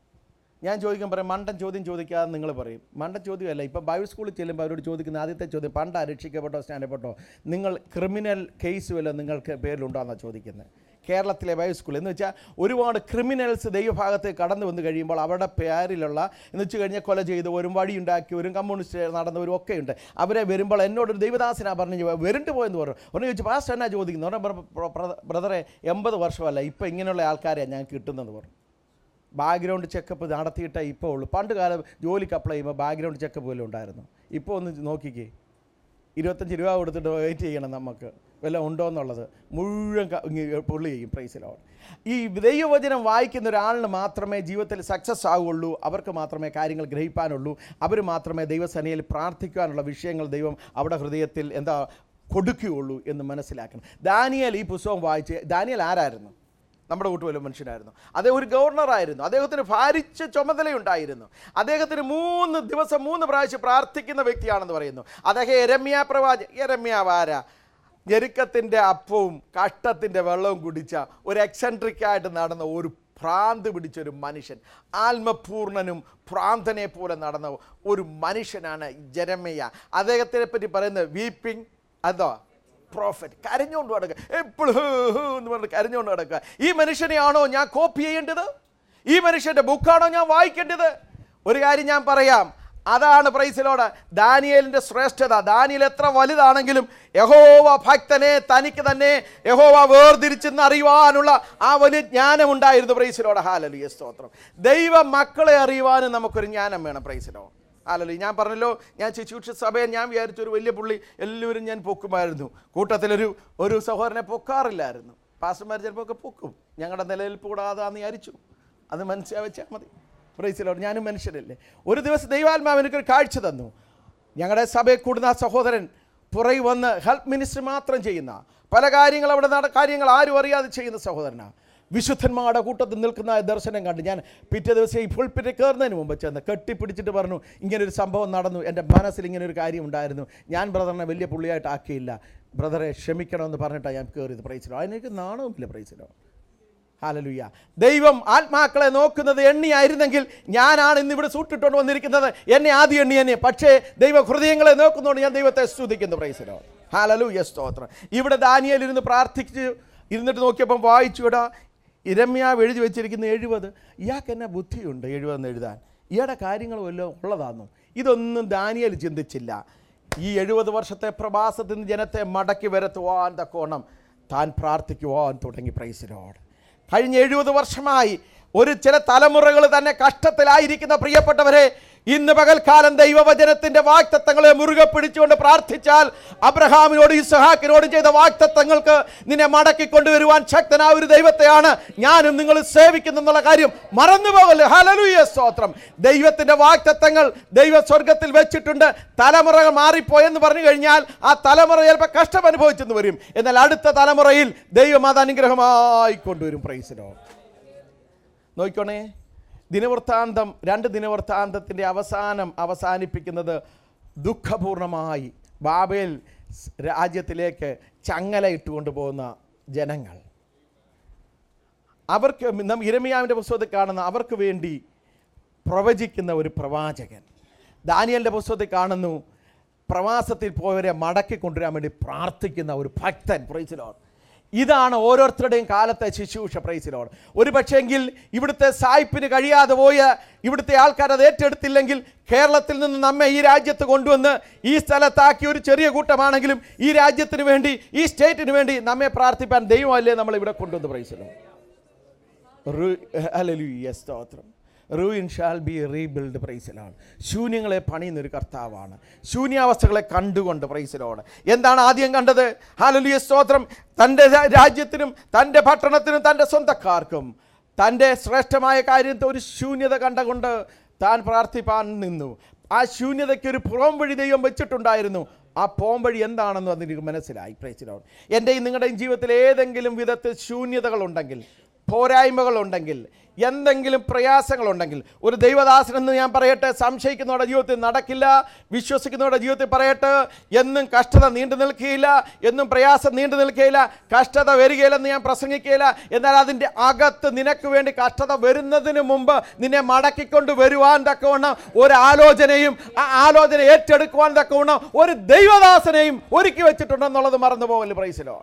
S1: ഞാൻ ചോദിക്കാൻ പറയും മണ്ടൻ ചോദ്യം ചോദിക്കാതെ നിങ്ങൾ പറയും മണ്ടൻ ചോദ്യമല്ല ഇപ്പോൾ ബൈബിൾ സ്കൂളിൽ ചെല്ലുമ്പോൾ അവരോട് ചോദിക്കുന്ന ആദ്യത്തെ ചോദ്യം പണ്ടാ രക്ഷിക്കപ്പെട്ടോ സ്നാനപ്പെട്ടോ നിങ്ങൾ ക്രിമിനൽ കേസ് വല്ലതും നിങ്ങൾക്ക് പേരിലുണ്ടോ എന്നാണ് ചോദിക്കുന്നത് കേരളത്തിലെ ബൈബിൾ സ്കൂൾ എന്ന് വെച്ചാൽ ഒരുപാട് ക്രിമിനൽസ് ദൈവഭാഗത്ത് കടന്നു വന്ന് കഴിയുമ്പോൾ അവരുടെ പേരിലുള്ള എന്ന് വെച്ച് കഴിഞ്ഞാൽ കൊല ചെയ്തവരും വഴിയുണ്ടാക്കിയവരും കമ്മ്യൂണിസ്റ്റ് നടന്നവരും ഒക്കെ ഉണ്ട് അവരെ വരുമ്പോൾ എന്നോടൊരു ദൈവദാസനാ പറഞ്ഞു വരുണ്ട് പോയെന്ന് പറഞ്ഞു പറഞ്ഞു ചോദിച്ചു പാസ്റ്റ് എന്നാ ചോദിക്കുന്നു പറഞ്ഞ ബ്രദറെ എൺപത് വർഷമല്ല ഇപ്പം ഇങ്ങനെയുള്ള ആൾക്കാരെയാണ് ഞാൻ കിട്ടുന്നത് പറഞ്ഞു ബാക്ക്ഗ്രൗണ്ട് ചെക്കപ്പ് നടത്തിയിട്ടേ ഇപ്പോൾ ഉള്ളൂ പണ്ട് കാലം ജോലിക്ക് അപ്ലൈ ചെയ്യുമ്പോൾ ബാക്ക്ഗ്രൗണ്ട് ചെക്കപ്പ് പോലും ഉണ്ടായിരുന്നു ഇപ്പോൾ ഒന്ന് നോക്കിക്കേ ഇരുപത്തഞ്ച് രൂപ കൊടുത്തിട്ട് വെയിറ്റ് ചെയ്യണം നമുക്ക് വല്ല ഉണ്ടോ എന്നുള്ളത് മുഴുവൻ ക- ഇങ്ങ് പുള്ളി ചെയ്യും പ്രൈസിലാണ് ഈ ദൈവവചനം വായിക്കുന്ന ഒരാളിന് മാത്രമേ ജീവിതത്തിൽ സക്സസ് ആവുള്ളൂ അവർക്ക് മാത്രമേ കാര്യങ്ങൾ ഗ്രഹിക്കാനുള്ളൂ അവർ മാത്രമേ ദൈവസേനയിൽ പ്രാർത്ഥിക്കാനുള്ള വിഷയങ്ങൾ ദൈവം അവിടെ ഹൃദയത്തിൽ എന്താ കൊടുക്കുകയുള്ളൂ എന്ന് മനസ്സിലാക്കണം ദാനിയൽ ഈ പുസ്തകം വായിച്ച് ദാനിയൽ ആരായിരുന്നു നമ്മുടെ കൂട്ടുപോലെ മനുഷ്യനായിരുന്നു അദ്ദേഹം ഒരു ഗവർണറായിരുന്നു അദ്ദേഹത്തിന് ഭാരിച്ച ചുമതലയുണ്ടായിരുന്നു അദ്ദേഹത്തിന് മൂന്ന് ദിവസം മൂന്ന് പ്രാവശ്യം പ്രാർത്ഥിക്കുന്ന വ്യക്തിയാണെന്ന് പറയുന്നു അദ്ദേഹം എരമ്യ പ്രവാച എരമ്യാവാര ഞെരുക്കത്തിൻ്റെ അപ്പവും കഷ്ടത്തിൻ്റെ വെള്ളവും കുടിച്ച ഒരു എക്സെൻട്രിക് ആയിട്ട് നടന്ന ഒരു ഭ്രാന്ത് പിടിച്ച ഒരു മനുഷ്യൻ ആത്മപൂർണനും ഭ്രാന്തനെ പോലെ നടന്ന ഒരു മനുഷ്യനാണ് ജരമയ്യ അദ്ദേഹത്തിനെ പറ്റി പറയുന്നത് വീപ്പിംഗ് അതോ പ്രോഫറ്റ് കരഞ്ഞുകൊണ്ട് നടക്കുക എപ്പോഴും എന്ന് പറഞ്ഞ് കരഞ്ഞുകൊണ്ട് നടക്കുക ഈ മനുഷ്യനെയാണോ ഞാൻ കോപ്പി ചെയ്യേണ്ടത് ഈ മനുഷ്യൻ്റെ ബുക്കാണോ ഞാൻ വായിക്കേണ്ടത് ഒരു കാര്യം ഞാൻ പറയാം അതാണ് പ്രൈസിലോട് ദാനിയേലിൻ്റെ ശ്രേഷ്ഠത ദാനിയൽ എത്ര വലുതാണെങ്കിലും യഹോവ ഭക്തനെ തനിക്ക് തന്നെ യഹോവ വേർതിരിച്ചെന്ന് അറിയുവാനുള്ള ആ വലിയ ജ്ഞാനമുണ്ടായിരുന്നു പ്രൈസിലോട് ഹാലലിയ സ്തോത്രം ദൈവ മക്കളെ അറിയുവാനും നമുക്കൊരു ജ്ഞാനം വേണം പ്രൈസിലോ അല്ലല്ലോ ഞാൻ പറഞ്ഞല്ലോ ഞാൻ ശുശ്രൂഷ സഭയെ ഞാൻ വിചാരിച്ച ഒരു വലിയ പുള്ളി എല്ലാവരും ഞാൻ പൊക്കുമായിരുന്നു കൂട്ടത്തിലൊരു ഒരു സഹോദരനെ പൊക്കാറില്ലായിരുന്നു പാസ്റ്റർമാർ ചിലപ്പോൾ ഒക്കെ പൊക്കും ഞങ്ങളുടെ നിലനിൽപ്പ് കൂടാതെ അന്ന് വിചാരിച്ചു അത് മനസ്സിലാ വെച്ചാൽ മതി പ്രൈസിലോട് ഞാനും മനുഷ്യരല്ലേ ഒരു ദിവസം ദൈവാത്മാവ് എനിക്കൊരു കാഴ്ച തന്നു ഞങ്ങളുടെ സഭയിൽ കൂടുന്ന ആ സഹോദരൻ പുറകെ വന്ന് ഹെൽപ്പ് മിനിസ്റ്റർ മാത്രം ചെയ്യുന്ന പല കാര്യങ്ങൾ അവിടെ നട കാര്യങ്ങൾ ആരും അറിയാതെ ചെയ്യുന്ന സഹോദരനാണ് വിശുദ്ധന്മാരുടെ കൂട്ടത്തിൽ നിൽക്കുന്ന ആ ദർശനം കണ്ട് ഞാൻ പിറ്റേ ദിവസം ഈ പുൾപ്പിറ്റ് കയറുന്നതിന് മുമ്പ് ചെന്ന് കെട്ടിപ്പിടിച്ചിട്ട് പറഞ്ഞു ഇങ്ങനൊരു സംഭവം നടന്നു എൻ്റെ മനസ്സിൽ ഇങ്ങനെ ഒരു കാര്യം ഉണ്ടായിരുന്നു ഞാൻ ബ്രദറിനെ വലിയ പുള്ളിയായിട്ട് ആക്കിയില്ല ബ്രദറെ ക്ഷമിക്കണമെന്ന് പറഞ്ഞിട്ടാണ് ഞാൻ കയറിയത് പ്രൈസിലോ അതിനെനിക്ക് നാണവുമില്ല പ്രൈസിലോ ഹാലലുയ്യ ദൈവം ആത്മാക്കളെ നോക്കുന്നത് എണ്ണിയായിരുന്നെങ്കിൽ ഞാനാണ് ഇന്ന് ഇവിടെ സൂട്ടിട്ടുകൊണ്ട് വന്നിരിക്കുന്നത് എന്നെ ആദ്യം എണ്ണി എന്നെ പക്ഷേ ദൈവ ഹൃദയങ്ങളെ നോക്കുന്നതുകൊണ്ട് ഞാൻ ദൈവത്തെ സ്തുതിക്കുന്നു പ്രൈസിലോ ഹാലലൂയ സ്തോത്രം ഇവിടെ ദാനിയേൽ ഇരുന്ന് പ്രാർത്ഥിച്ച് ഇരുന്നിട്ട് നോക്കിയപ്പം വായിച്ചുവിടാ ഇരമ്യാവ് എഴുതി വെച്ചിരിക്കുന്ന എഴുപത് ഇയാൾക്ക് എന്നെ ബുദ്ധിയുണ്ട് എഴുപതെന്ന് എഴുതാൻ ഇയാളുടെ കാര്യങ്ങൾ വല്ലതും ഉള്ളതാണെന്നു ഇതൊന്നും ദാനിയേൽ ചിന്തിച്ചില്ല ഈ എഴുപത് വർഷത്തെ പ്രവാസത്തിൽ നിന്ന് ജനത്തെ മടക്കി വരുത്തുവാൻ തക്കോണം താൻ പ്രാർത്ഥിക്കുവാൻ തുടങ്ങി പ്രൈസിനോട് കഴിഞ്ഞ എഴുപത് വർഷമായി ഒരു ചില തലമുറകൾ തന്നെ കഷ്ടത്തിലായിരിക്കുന്ന പ്രിയപ്പെട്ടവരെ ഇന്ന് പകൽക്കാലം ദൈവവചനത്തിന്റെ വാക്തത്വങ്ങളെ മുറുകെ പിടിച്ചുകൊണ്ട് പ്രാർത്ഥിച്ചാൽ അബ്രഹാമിനോടും ഇസ്ഹാക്കിനോടും ചെയ്ത വാക്തത്വങ്ങൾക്ക് നിന്നെ മടക്കി കൊണ്ടുവരുവാൻ ശക്തനായ ഒരു ദൈവത്തെയാണ് ഞാനും നിങ്ങൾ സേവിക്കുന്നു എന്നുള്ള കാര്യം മറന്നുപോകല്ലേ ഹലലുയ സ്തോത്രം ദൈവത്തിന്റെ വാക്തത്വങ്ങൾ ദൈവ സ്വർഗത്തിൽ വെച്ചിട്ടുണ്ട് തലമുറകൾ മാറിപ്പോയെന്ന് പറഞ്ഞു കഴിഞ്ഞാൽ ആ തലമുറ ചിലപ്പോൾ കഷ്ടം അനുഭവിച്ചെന്ന് വരും എന്നാൽ അടുത്ത തലമുറയിൽ ദൈവം അത് അനുഗ്രഹമായി കൊണ്ടുവരും പ്രൈസിനോ നോക്കിക്കോണേ ദിനവൃത്താന്തം രണ്ട് ദിനവൃത്താന്തത്തിൻ്റെ അവസാനം അവസാനിപ്പിക്കുന്നത് ദുഃഖപൂർണമായി ബാബേൽ സ് രാജ്യത്തിലേക്ക് ചങ്ങല ഇട്ടുകൊണ്ട് പോകുന്ന ജനങ്ങൾ അവർക്ക് നാം ഇരമിയാവിൻ്റെ പുസ്തകത്തിൽ കാണുന്ന അവർക്ക് വേണ്ടി പ്രവചിക്കുന്ന ഒരു പ്രവാചകൻ ദാനിയലിൻ്റെ പുസ്തകത്തിൽ കാണുന്നു പ്രവാസത്തിൽ പോയവരെ മടക്കി കൊണ്ടുവരാൻ വേണ്ടി പ്രാർത്ഥിക്കുന്ന ഒരു ഭക്തൻ പ്രൈസിലോൺ ഇതാണ് ഓരോരുത്തരുടെയും കാലത്തെ ശുശ്രൂഷ പ്രൈസിലോട് ഒരു പക്ഷേങ്കിൽ ഇവിടുത്തെ സായിപ്പിന് കഴിയാതെ പോയ ഇവിടുത്തെ ആൾക്കാർ അത് ഏറ്റെടുത്തില്ലെങ്കിൽ കേരളത്തിൽ നിന്ന് നമ്മെ ഈ രാജ്യത്ത് കൊണ്ടുവന്ന് ഈ സ്ഥലത്താക്കി ഒരു ചെറിയ കൂട്ടമാണെങ്കിലും ഈ രാജ്യത്തിന് വേണ്ടി ഈ സ്റ്റേറ്റിന് വേണ്ടി നമ്മെ പ്രാർത്ഥിപ്പാൻ ദൈവമല്ലേ നമ്മൾ ഇവിടെ കൊണ്ടുവന്ന് പ്രൈസിലോ ഹല്ലേലൂയ സ്തോത്രം റൂയിൻ ഷാൽ ബി റീബിൽഡ് പ്രൈസിലാണ് ശൂന്യങ്ങളെ പണിയുന്ന ഒരു കർത്താവാണ് ശൂന്യാവസ്ഥകളെ കണ്ടുകൊണ്ട് പ്രൈസിലോട് എന്താണ് ആദ്യം കണ്ടത് ഹാലലുയ സ്തോത്രം തൻ്റെ രാ- രാജ്യത്തിനും തൻ്റെ പട്ടണത്തിനും തൻ്റെ സ്വന്തക്കാർക്കും തൻ്റെ ശ്രേഷ്ഠമായ കാര്യത്തെ ഒരു ശൂന്യത കണ്ടുകൊണ്ട് താൻ പ്രാർത്ഥിപ്പാൻ നിന്നു ആ ശൂന്യതയ്ക്ക് ഒരു പുറം വഴി ദൈവം വെച്ചിട്ടുണ്ടായിരുന്നു ആ പോംവഴി എന്താണെന്ന് അതെനിക്ക് മനസ്സിലായി പ്രേച്ചിലോട് എൻ്റെയും നിങ്ങളുടെയും ജീവിതത്തിൽ ഏതെങ്കിലും വിധത്തിൽ ശൂന്യതകളുണ്ടെങ്കിൽ പോരായ്മകളുണ്ടെങ്കിൽ എന്തെങ്കിലും പ്രയാസങ്ങളുണ്ടെങ്കിൽ ഒരു ദൈവദാസനെന്ന് ഞാൻ പറയട്ടെ സംശയിക്കുന്നവരുടെ ജീവിതത്തിൽ നടക്കില്ല വിശ്വസിക്കുന്നവരുടെ ജീവിതത്തിൽ പറയട്ടെ എന്നും കഷ്ടത നീണ്ടു നിൽക്കുകയില്ല എന്നും പ്രയാസം നീണ്ടു നിൽക്കുകയില്ല കഷ്ടത വരികയില്ലെന്ന് ഞാൻ പ്രസംഗിക്കുകയില്ല എന്നാൽ അതിൻ്റെ അകത്ത് നിനക്ക് വേണ്ടി കഷ്ടത വരുന്നതിന് മുമ്പ് നിന്നെ മടക്കിക്കൊണ്ട് വരുവാൻ തക്കവണ്ണം ഒരു ആലോചനയും ആ ആലോചന ഏറ്റെടുക്കുവാൻ തക്കവണ്ണം ഒരു ദൈവദാസനെയും ഒരുക്കി വെച്ചിട്ടുണ്ടെന്നുള്ളത് മറന്നു പോകല് പ്രൈസിലോ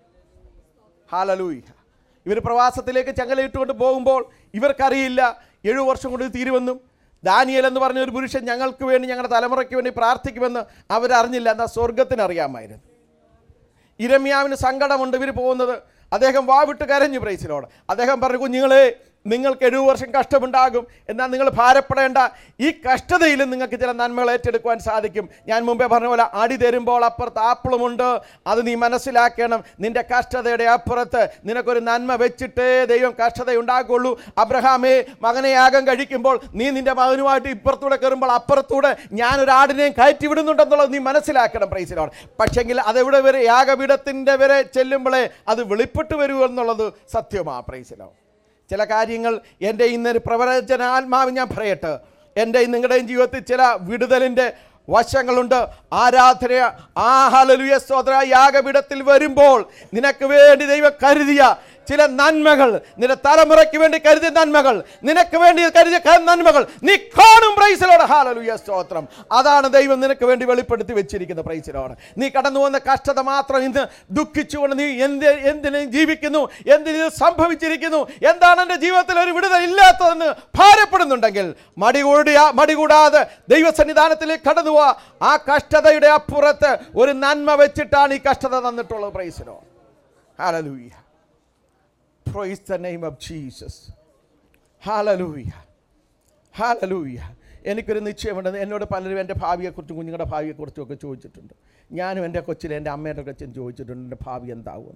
S1: ഹാലലൂയ ഇവർ പ്രവാസത്തിലേക്ക് ചങ്ങലയിട്ടുകൊണ്ട് പോകുമ്പോൾ ഇവർക്കറിയില്ല ഏഴു വർഷം കൊണ്ട് ഇത് തീരുമെന്നും ദാനിയൽ എന്ന് പറഞ്ഞ ഒരു പുരുഷൻ ഞങ്ങൾക്ക് വേണ്ടി ഞങ്ങളുടെ തലമുറയ്ക്ക് വേണ്ടി പ്രാർത്ഥിക്കുമെന്ന് അവരറിഞ്ഞില്ല എന്നാൽ സ്വർഗത്തിന് അറിയാമായിരുന്നു ഇരമ്യാവിന് സങ്കടമുണ്ട് ഇവർ പോകുന്നത് അദ്ദേഹം വാവിട്ട് കരഞ്ഞു പ്രൈസിനോട് അദ്ദേഹം പറഞ്ഞു കുഞ്ഞുങ്ങളെ നിങ്ങൾക്ക് എഴുപത് വർഷം കഷ്ടമുണ്ടാകും എന്നാൽ നിങ്ങൾ ഭാരപ്പെടേണ്ട ഈ കഷ്ടതയിലും നിങ്ങൾക്ക് ചില നന്മകൾ ഏറ്റെടുക്കുവാൻ സാധിക്കും ഞാൻ മുമ്പേ പറഞ്ഞ പോലെ അടി തരുമ്പോൾ അപ്പുറത്ത് ആപ്പിളുമുണ്ട് അത് നീ മനസ്സിലാക്കണം നിന്റെ കഷ്ടതയുടെ അപ്പുറത്ത് നിനക്കൊരു നന്മ വെച്ചിട്ടേ ദൈവം കഷ്ടത ഉണ്ടാക്കുള്ളൂ അബ്രഹാമേ മകനെ യാഗം കഴിക്കുമ്പോൾ നീ നിന്റെ മകനുമായിട്ട് ഇപ്പുറത്തൂടെ കയറുമ്പോൾ അപ്പുറത്തൂടെ ഞാനൊരു ആടിനെയും കയറ്റി വിടുന്നുണ്ടെന്നുള്ളത് നീ മനസ്സിലാക്കണം പ്രൈസിനോട് പക്ഷെങ്കിൽ അതെവിടെ വരെ യാഗപീഠത്തിൻ്റെ വരെ ചെല്ലുമ്പോഴേ അത് വെളിപ്പെട്ട് വരൂ എന്നുള്ളത് സത്യമാ പ്രൈസിനോ ചില കാര്യങ്ങൾ എൻ്റെ ഇന്നൊരു പ്രവചനാത്മാവ് ഞാൻ പറയട്ടെ എൻ്റെ നിങ്ങളുടെയും ജീവിതത്തിൽ ചില വിടുതലിൻ്റെ വശങ്ങളുണ്ട് ആരാധന ആ ഹലലുയ സ്തോത്ര യാഗപീഠത്തിൽ വരുമ്പോൾ നിനക്ക് വേണ്ടി ദൈവം കരുതിയ ചില നന്മകൾ നിന്റെ തലമുറയ്ക്ക് വേണ്ടി കരുതിയ നന്മകൾ നിനക്ക് വേണ്ടി കരുതിയ ക- നന്മകൾ നീ കാണും പ്രൈസിലോട് ഹാലലുയ സ്തോത്രം അതാണ് ദൈവം നിനക്ക് വേണ്ടി വെളിപ്പെടുത്തി വെച്ചിരിക്കുന്ന പ്രൈസിലോട് നീ കടന്നു വന്ന കഷ്ടത മാത്രം ഇന്ന് ദുഃഖിച്ചുകൊണ്ട് നീ എന്ത് എന്തിനു ജീവിക്കുന്നു എന്തിനു സംഭവിച്ചിരിക്കുന്നു എന്താണ് എൻ്റെ ജീവിതത്തിൽ ഒരു വിടുതൽ ഇല്ലാത്തതെന്ന് ഭാരപ്പെടുന്നുണ്ടെങ്കിൽ മടി കൂടിയ മടി കൂടാതെ ദൈവസന്നിധാനത്തിലേക്ക് കടന്നു പോവാ ആ കഷ്ടതയുടെ അപ്പുറത്ത് ഒരു നന്മ വെച്ചിട്ടാണ് ഈ കഷ്ടത തന്നിട്ടുള്ളത് പ്രൈസിലോ hallelujah praise the name of Jesus hallelujah hallelujah എനിക്കൊരു നിശ്ചയമുണ്ട് എന്നോട് പലരും എൻ്റെ ഭാവിയെക്കുറിച്ചും കുഞ്ഞുങ്ങളുടെ ഭാവിയെക്കുറിച്ചും ഒക്കെ ചോദിച്ചിട്ടുണ്ട് ഞാനും എൻ്റെ കൊച്ചിലെ എൻ്റെ അമ്മയുടെ കൊച്ചിൻ ചോദിച്ചിട്ടുണ്ട് എൻ്റെ ഭാവി എന്താവും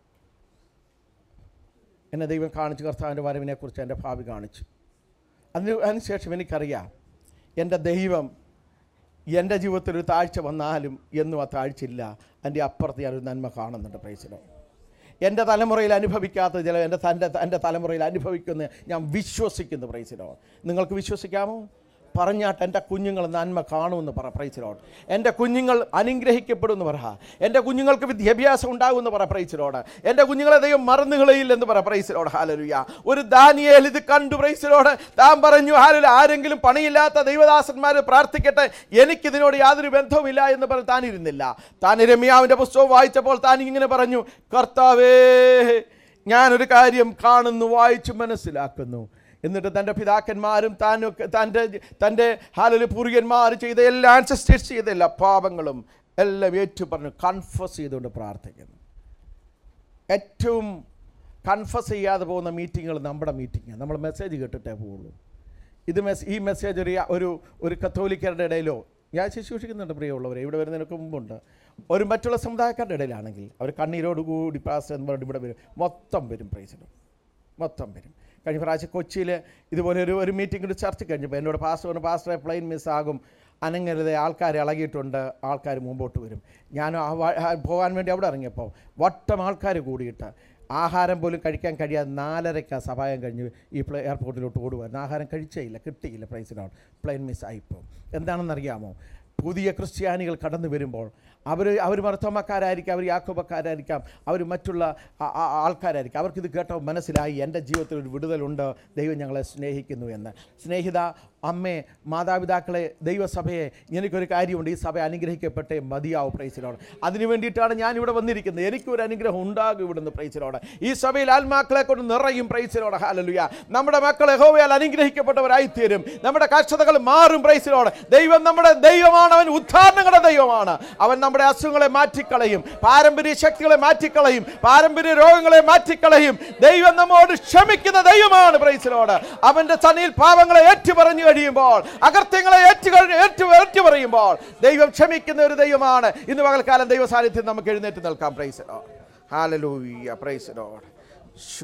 S1: എന്നെ ദൈവം കാണിച്ചു കർത്താവിൻ്റെ വരവിനെക്കുറിച്ച് എൻ്റെ ഭാവി കാണിച്ചു അതിന് അതിനുശേഷം എനിക്കറിയാം എൻ്റെ ദൈവം എൻ്റെ ജീവിതത്തിൽ ഒരു താഴ്ച വന്നാലും എന്നും ആ താഴ്ചയില്ല എൻ്റെ അപ്പുറത്ത് ഞാനൊരു നന്മ കാണുന്നുണ്ട് പ്രൈസിലോ എൻ്റെ തലമുറയിൽ അനുഭവിക്കാത്ത ചില എൻ്റെ തൻ്റെ എൻ്റെ തലമുറയിൽ അനുഭവിക്കുന്ന ഞാൻ വിശ്വസിക്കുന്നു പ്രൈസിലോ നിങ്ങൾക്ക് വിശ്വസിക്കാമോ പറഞ്ഞാട്ട് എൻ്റെ കുഞ്ഞുങ്ങൾ നന്മ കാണുമെന്ന് പറ പ്രൈസിലോട് എൻ്റെ കുഞ്ഞുങ്ങൾ അനുഗ്രഹിക്കപ്പെടുമെന്ന് പറ എൻ്റെ കുഞ്ഞുങ്ങൾക്ക് വിദ്യാഭ്യാസം ഉണ്ടാകുമെന്ന് പറ പ്രൈസിലോട് എൻ്റെ കുഞ്ഞുങ്ങളെ ദൈവം മറന്നു കളയില്ലെന്ന് പറ പ്രൈസിലോട് ഹാലലുയ ഒരു ദാനിയേൽ ഇത് കണ്ടു പ്രൈസിലോട് താൻ പറഞ്ഞു ഹാലല ആരെങ്കിലും പണിയില്ലാത്ത ദൈവദാസന്മാർ പ്രാർത്ഥിക്കട്ടെ എനിക്കിതിനോട് യാതൊരു ബന്ധവുമില്ല എന്ന് പറഞ്ഞ് താൻ ഇരുന്നില്ല താൻ രമ്യാവിൻ്റെ പുസ്തകം വായിച്ചപ്പോൾ താൻ ഇങ്ങനെ പറഞ്ഞു കർത്താവേ ഞാനൊരു കാര്യം കാണുന്നു വായിച്ചു മനസ്സിലാക്കുന്നു എന്നിട്ട് തൻ്റെ പിതാക്കന്മാരും താനൊക്കെ തൻ്റെ തൻ്റെ ഹാലല് പൂർവികന്മാർ ചെയ്ത എല്ലാ ആൻസസ്റ്റേഴ്സ് ചെയ്ത എല്ലാ പാപങ്ങളും എല്ലാം ഏറ്റു പറഞ്ഞു കൺഫസ് ചെയ്തുകൊണ്ട് പ്രാർത്ഥിക്കുന്നു ഏറ്റവും കൺഫസ് ചെയ്യാതെ പോകുന്ന മീറ്റിങ്ങുകൾ നമ്മുടെ മീറ്റിംഗ് നമ്മൾ മെസ്സേജ് കേട്ടിട്ടേ പോവുള്ളൂ ഇത് മെസ് ഈ മെസ്സേജ് ഒരു ഒരു ഒരു കത്തോലിക്കരുടെ ഇടയിലോ ഞാൻ ശുശ്രൂഷിക്കുന്നുണ്ട് പ്രിയമുള്ളവരെ ഇവിടെ വരുന്നതിനൊക്കെ മുമ്പുണ്ട് ഒരു മറ്റുള്ള സമുദായക്കാരുടെ ഇടയിലാണെങ്കിൽ അവർ കണ്ണീരോട് കൂടി പാസ് എന്ന് പറഞ്ഞിട്ട് ഇവിടെ വരും മൊത്തം വരും പ്രൈസിലും മൊത്തം വരും കഴിഞ്ഞ പ്രാവശ്യം കൊച്ചിയിൽ ഇതുപോലെ ഒരു ഒരു മീറ്റിംഗ് ഒരു ചർച്ച കഴിഞ്ഞപ്പോൾ എന്നോട് പാസ്റ്റർ പറഞ്ഞു പാസ്റ്ററെ പ്ലെയിൻ മിസ്സാകും അനങ്ങരുത് ആൾക്കാർ ഇളകിയിട്ടുണ്ട് ആൾക്കാർ മുമ്പോട്ട് വരും ഞാൻ ആ വ- ആ പോകാൻ വേണ്ടി അവിടെ ഇറങ്ങിയപ്പോൾ വട്ടം ആൾക്കാർ കൂടിയിട്ട് ആഹാരം പോലും കഴിക്കാൻ കഴിയാതെ നാലരയ്ക്ക് ആ സഭായം കഴിഞ്ഞ് ഈ പ്ലേ എയർപോർട്ടിലോട്ട് ഓടുമായിരുന്നു ആഹാരം കഴിച്ചേ ഇല്ല കിട്ടിയില്ല പ്രൈസിനോട് പ്ലെയിൻ മിസ്സായിപ്പോൾ എന്താണെന്നറിയാമോ പുതിയ ക്രിസ്ത്യാനികൾ കടന്നു വരുമ്പോൾ അവർ അവർ മർത്തോമക്കാരായിരിക്കാം അവർ യാക്കോബക്കാരായിരിക്കാം അവർ മറ്റുള്ള ആ- ആ- ആൾക്കാരായിരിക്കും അവർക്കിത് കേട്ടോ മനസ്സിലായി എൻ്റെ ജീവിതത്തിൽ ഒരു വിടുതലുണ്ട് ദൈവം ഞങ്ങളെ സ്നേഹിക്കുന്നു എന്ന് സ്നേഹിത അമ്മേ മാതാപിതാക്കളെ ദൈവസഭയെ എനിക്കൊരു കാര്യമുണ്ട് ഈ സഭ അനുഗ്രഹിക്കപ്പെട്ടേ മതിയാവും പ്രൈസിലോട് അതിനു വേണ്ടിയിട്ടാണ് ഞാൻ ഇവിടെ വന്നിരിക്കുന്നത് എനിക്കൊരു അനുഗ്രഹം ഉണ്ടാകും ഇവിടുന്ന് പ്രൈസിലോട് ഈ സഭയിൽ ആത്മാക്കളെ കൊണ്ട് നിറയും പ്രൈസിലോട് ഹാലലുയ നമ്മുടെ മക്കളെ ഹോവയാൽ അനുഗ്രഹിക്കപ്പെട്ടവരായിത്തീരും നമ്മുടെ കഷ്ടതകൾ മാറും പ്രൈസിലോട് ദൈവം നമ്മുടെ ദൈവമാണ് അവൻ ഉദ്ധാരണങ്ങളുടെ ദൈവമാണ് അവൻ നമ്മുടെ അസുഖങ്ങളെ മാറ്റിക്കളയും പാരമ്പര്യ ശക്തികളെ മാറ്റിക്കളയും പാരമ്പര്യ രോഗങ്ങളെ മാറ്റിക്കളയും ദൈവം നമ്മോട് ക്ഷമിക്കുന്ന ദൈവമാണ് പ്രൈസിലോട് അവന്റെ സന്നിയിൽ പാവങ്ങളെ ഏറ്റുപറഞ്ഞു കഴിയുമ്പോൾ അകർത്യങ്ങളെ ഏറ്റു കഴി- ഏറ്റു ഏറ്റു പറയുമ്പോൾ ദൈവം ക്ഷമിക്കുന്ന ഒരു ദൈവമാണ് ഇന്ന് പകൽക്കാലം ദൈവ സാന്നിധ്യം നമുക്ക് എഴുന്നേറ്റ് നിൽക്കാം പ്രൈസിലോട് ഹാലലൂയ പ്രൈസിലോട്